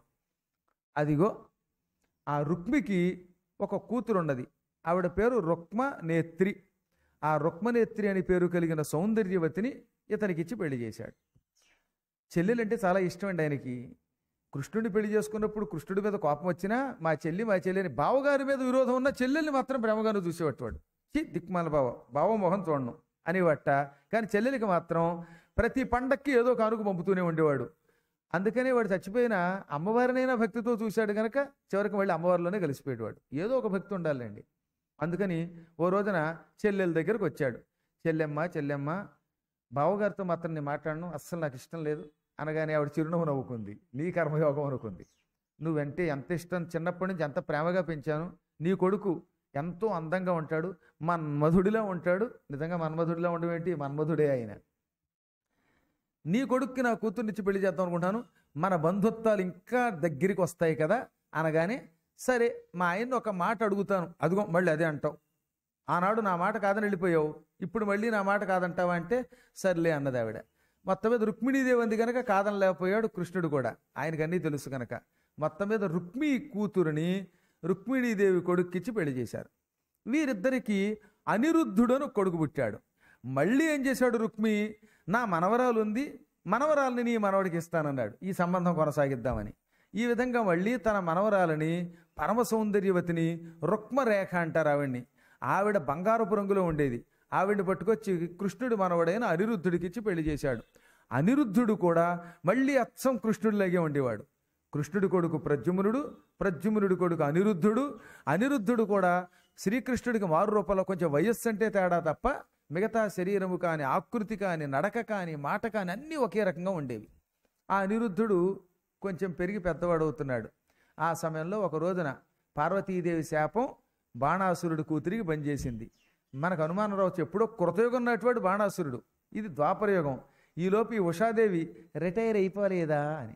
అదిగో ఆ రుక్మికి ఒక కూతురు ఉన్నది ఆవిడ పేరు రుక్మ నేత్రి ఆ రుక్మనేత్రి అని పేరు కలిగిన సౌందర్యవతిని ఇతనికిచ్చి పెళ్లి చేశాడు చెల్లెలంటే చాలా ఇష్టం అండి ఆయనకి కృష్ణుడిని పెళ్లి చేసుకున్నప్పుడు కృష్ణుడి మీద కోపం వచ్చినా మా చెల్లి మా చెల్లి అని బావగారి మీద విరోధం ఉన్న చెల్లెల్ని మాత్రం ప్రేమగాను చూసేవాడు చి దిక్మాల బావ బావ మొహం చూడను అనేవట కానీ చెల్లెలికి మాత్రం ప్రతి పండక్కి ఏదో కానుక పంపుతూనే ఉండేవాడు అందుకనే వాడు చచ్చిపోయిన అమ్మవారినైనా భక్తితో చూశాడు కనుక చివరికి మళ్ళీ అమ్మవారిలోనే కలిసిపోయేవాడు ఏదో ఒక భక్తి ఉండాలండి అందుకని ఓ రోజున చెల్లెల దగ్గరకు వచ్చాడు చెల్లెమ్మ చెల్లెమ్మ బావగారితో మాత్రం నేను మాట్లాడను అస్సలు నాకు ఇష్టం లేదు అనగానే ఆవిడ చిరునవ్వు నవ్వుకుంది నీ కర్మయోగం అనుకుంది నువ్వంటే ఎంత ఇష్టం చిన్నప్పటి నుంచి ఎంత ప్రేమగా పెంచాను నీ కొడుకు ఎంతో అందంగా ఉంటాడు మన్మధుడిలా ఉంటాడు నిజంగా మన్మధుడిలా ఉండడం ఏంటి మన్మధుడే ఆయన నీ కొడుక్కి నా కూతుర్నిచ్చి పెళ్లి చేద్దాం అనుకుంటాను మన బంధుత్వాలు ఇంకా దగ్గరికి వస్తాయి కదా అనగానే సరే మా ఆయన్ని ఒక మాట అడుగుతాను అదిగో మళ్ళీ అదే అంటావు ఆనాడు నా మాట కాదని వెళ్ళిపోయావు ఇప్పుడు మళ్ళీ నా మాట కాదంటావా అంటే సర్లే అన్నది ఆవిడ మొత్తం మీద రుక్మిణీదేవి ఉంది కనుక కాదని లేకపోయాడు కృష్ణుడు కూడా ఆయనకు అన్నీ తెలుసు కనుక మొత్తం మీద రుక్మి కూతురుని రుక్మిణీదేవి కొడుక్కిచ్చి పెళ్లి చేశారు వీరిద్దరికి అనిరుద్ధుడను కొడుకు పుట్టాడు మళ్ళీ ఏం చేశాడు రుక్మి నా మనవరాలు ఉంది మనవరాలని నీ మనవడికి ఇస్తానన్నాడు ఈ సంబంధం కొనసాగిద్దామని ఈ విధంగా మళ్ళీ తన మనవరాలని పరమ సౌందర్యవతిని రుక్మరేఖ అంటారు ఆవిడ్ని ఆవిడ బంగారపు రంగులో ఉండేది ఆవిడని పట్టుకొచ్చి కృష్ణుడు మనవడైన అనిరుద్ధుడికి ఇచ్చి పెళ్లి చేశాడు అనిరుద్ధుడు కూడా మళ్ళీ అచ్చం కృష్ణుడిలాగే ఉండేవాడు కృష్ణుడి కొడుకు ప్రద్యుమ్నుడు ప్రద్యుమ్నుడి కొడుకు అనిరుద్ధుడు అనిరుద్ధుడు కూడా శ్రీకృష్ణుడికి మారు రూపంలో కొంచెం వయస్సు అంటే తేడా తప్ప మిగతా శరీరము కాని ఆకృతి కాని నడక కాని మాట కాని అన్నీ ఒకే రకంగా ఉండేవి ఆ అనిరుద్ధుడు కొంచెం పెరిగి పెద్దవాడు అవుతున్నాడు ఆ సమయంలో ఒక రోజున పార్వతీదేవి శాపం బాణాసురుడి కూతురికి పనిచేసింది మనకు అనుమానం రావచ్చు ఎప్పుడో కృతయుగం నాటివాడు బాణాసురుడు ఇది ద్వాపరయుగం ఈలోపు ఈ ఉషాదేవి రిటైర్ అయిపోలేదా అని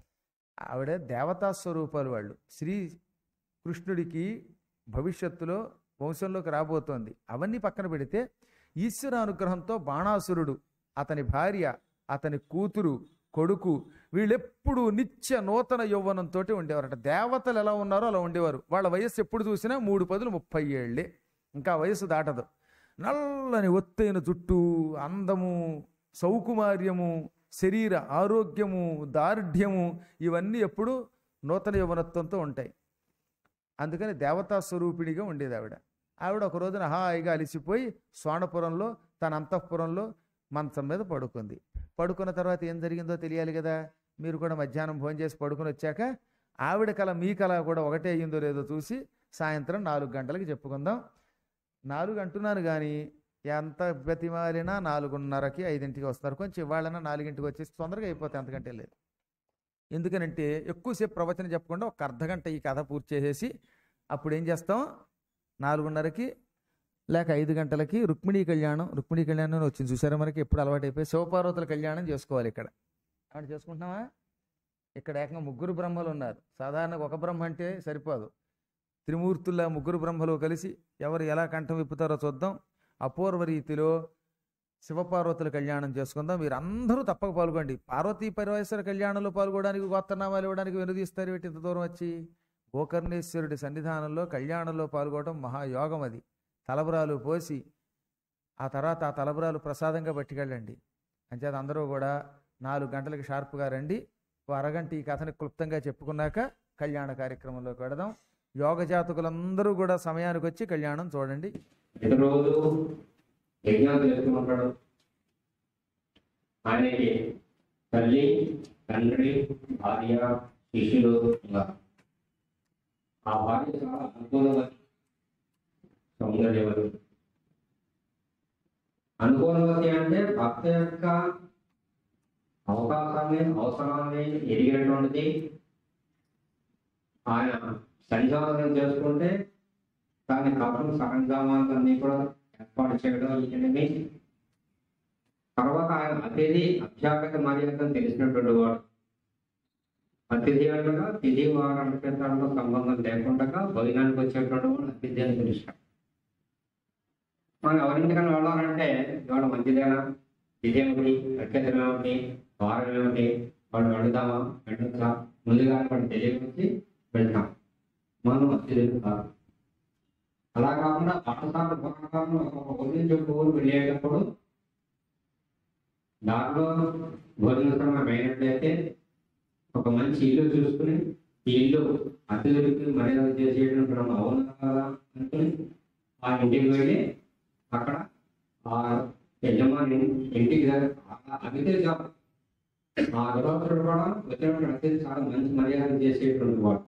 ఆవిడ దేవతా స్వరూపాలు వాళ్ళు శ్రీ కృష్ణుడికి భవిష్యత్తులో వంశంలోకి రాబోతోంది అవన్నీ పక్కన పెడితే ఈశ్వర అనుగ్రహంతో బాణాసురుడు అతని భార్య అతని కూతురు కొడుకు వీళ్ళెప్పుడు నిత్య నూతన యౌవనంతో ఉండేవారట దేవతలు ఎలా ఉన్నారో అలా ఉండేవారు వాళ్ళ వయస్సు ఎప్పుడు చూసినా మూడు పదులు ముప్పై ఏళ్ళే ఇంకా వయస్సు దాటదు నల్లని ఒత్తైన జుట్టు అందము సౌకుమార్యము శరీర ఆరోగ్యము దార్ఢ్యము ఇవన్నీ ఎప్పుడు నూతన యౌవనత్వంతో ఉంటాయి అందుకని దేవతా స్వరూపిణిగా ఉండేది ఆవిడ ఆవిడ ఒక రోజున హాయిగా అలిసిపోయి స్వానపురంలో తన అంతఃపురంలో మంచం మీద పడుకుంది పడుకున్న తర్వాత ఏం జరిగిందో తెలియాలి కదా మీరు కూడా మధ్యాహ్నం భోజనం చేసి పడుకుని వచ్చాక ఆవిడ కళ మీ కళ కూడా ఒకటే అయ్యిందో లేదో చూసి సాయంత్రం నాలుగు గంటలకి చెప్పుకుందాం నాలుగు అంటున్నాను కానీ ఎంత బతిమాలినా నాలుగున్నరకి ఐదింటికి వస్తారు కొంచెం ఇవాళనా నాలుగింటికి వచ్చేసి తొందరగా అయిపోతాయి అంతకంటే లేదు ఎందుకనంటే ఎక్కువసేపు ప్రవచనం చెప్పకుండా ఒక అర్ధగంట ఈ కథ పూర్తి చేసేసి అప్పుడు ఏం చేస్తాం నాలుగున్నరకి లేక ఐదు గంటలకి రుక్మిణీ కళ్యాణం రుక్మిణీ కళ్యాణం అని వచ్చింది చూసారా మనకి ఎప్పుడు అలవాటు అయిపోయి శివపార్వతుల కళ్యాణం చేసుకోవాలి ఇక్కడ అక్కడ చేసుకుంటున్నావా ఇక్కడ ఏకంగా ముగ్గురు బ్రహ్మలు ఉన్నారు సాధారణంగా ఒక బ్రహ్మ అంటే సరిపోదు త్రిమూర్తుల్లా ముగ్గురు బ్రహ్మలు కలిసి ఎవరు ఎలా కంఠం విప్పుతారో చూద్దాం అపూర్వ రీతిలో శివపార్వతుల కళ్యాణం చేసుకుందాం మీరు అందరూ తప్పక పాల్గొండి పార్వతీ పరివేశ్వర కళ్యాణంలో పాల్గొనడానికి గోత్రనామాలు ఇవ్వడానికి వెనుదీస్తారు ఏంటి ఇంత దూరం వచ్చి గోకర్ణేశ్వరుడి సన్నిధానంలో కళ్యాణంలో పాల్గొనడం మహాయోగం అది తలబరాలు పోసి ఆ తర్వాత ఆ తలబరాలు ప్రసాదంగా పట్టుకెళ్ళండి అంచేత అందరూ కూడా నాలుగు గంటలకి షార్ప్గా రండి ఓ అరగంట ఈ కథని క్లుప్తంగా చెప్పుకున్నాక కళ్యాణ కార్యక్రమంలోకి వెడదాం యోగ జాతకులందరూ కూడా సమయానికి వచ్చి కళ్యాణం చూడండి ప్రతిరోజు యజ్ఞాలు చేస్తూ ఉంటాడు ఆయనకి తల్లి తండ్రి భార్య శిష్యులు ఉన్నారు ఆ భార్య చాలా అనుకూలవతి సౌందర్యవతి అనుకూలవతి అంటే భక్త యొక్క అవకాశాన్ని అవసరాన్ని ఎరిగినటువంటిది ఆయన సంచాలనం చేసుకుంటే దాని కావడం సరంజామాలన్నీ కూడా ఏర్పాటు చేయడం ఇవన్నీ తర్వాత ఆయన అతిథి అభ్యాగత మర్యాదను తెలిసినటువంటి వాడు అతిథి అనగా తిథి వార నక్షత్రాలతో సంబంధం లేకుండా భోజనానికి వచ్చేటువంటి వాడు అతిథి అని పిలుస్తాడు మనం ఎవరింటికైనా వెళ్ళాలంటే ఇవాళ మంచిదేనా తిథి ఏమిటి నక్షత్రం ఏమిటి వారం ఏమిటి వాడు వెళుదామా వెళ్ళొచ్చా ముందుగా వాడు తెలియవచ్చి వెళ్తాం మనం అతిథులు కాదు అలా కాకుండా పాఠశాల ప్రకారం ఒక ఊరి నుంచి ఒక ఊరు వెళ్ళేటప్పుడు దారిలో భోజన సమయం అయినట్లయితే ఒక మంచి ఇల్లు చూసుకుని ఈ ఇల్లు అతిథులకి మర్యాద చేసేయడం మనం అవును కదా అనుకుని ఆ ఇంటికి వెళ్ళి అక్కడ ఆ యజమాని ఇంటికి దగ్గర ఆ అతిథి ఆ గృహస్థుడు కూడా వచ్చినటువంటి అతిథి చాలా మంచి మర్యాద చేసేటువంటి వాడు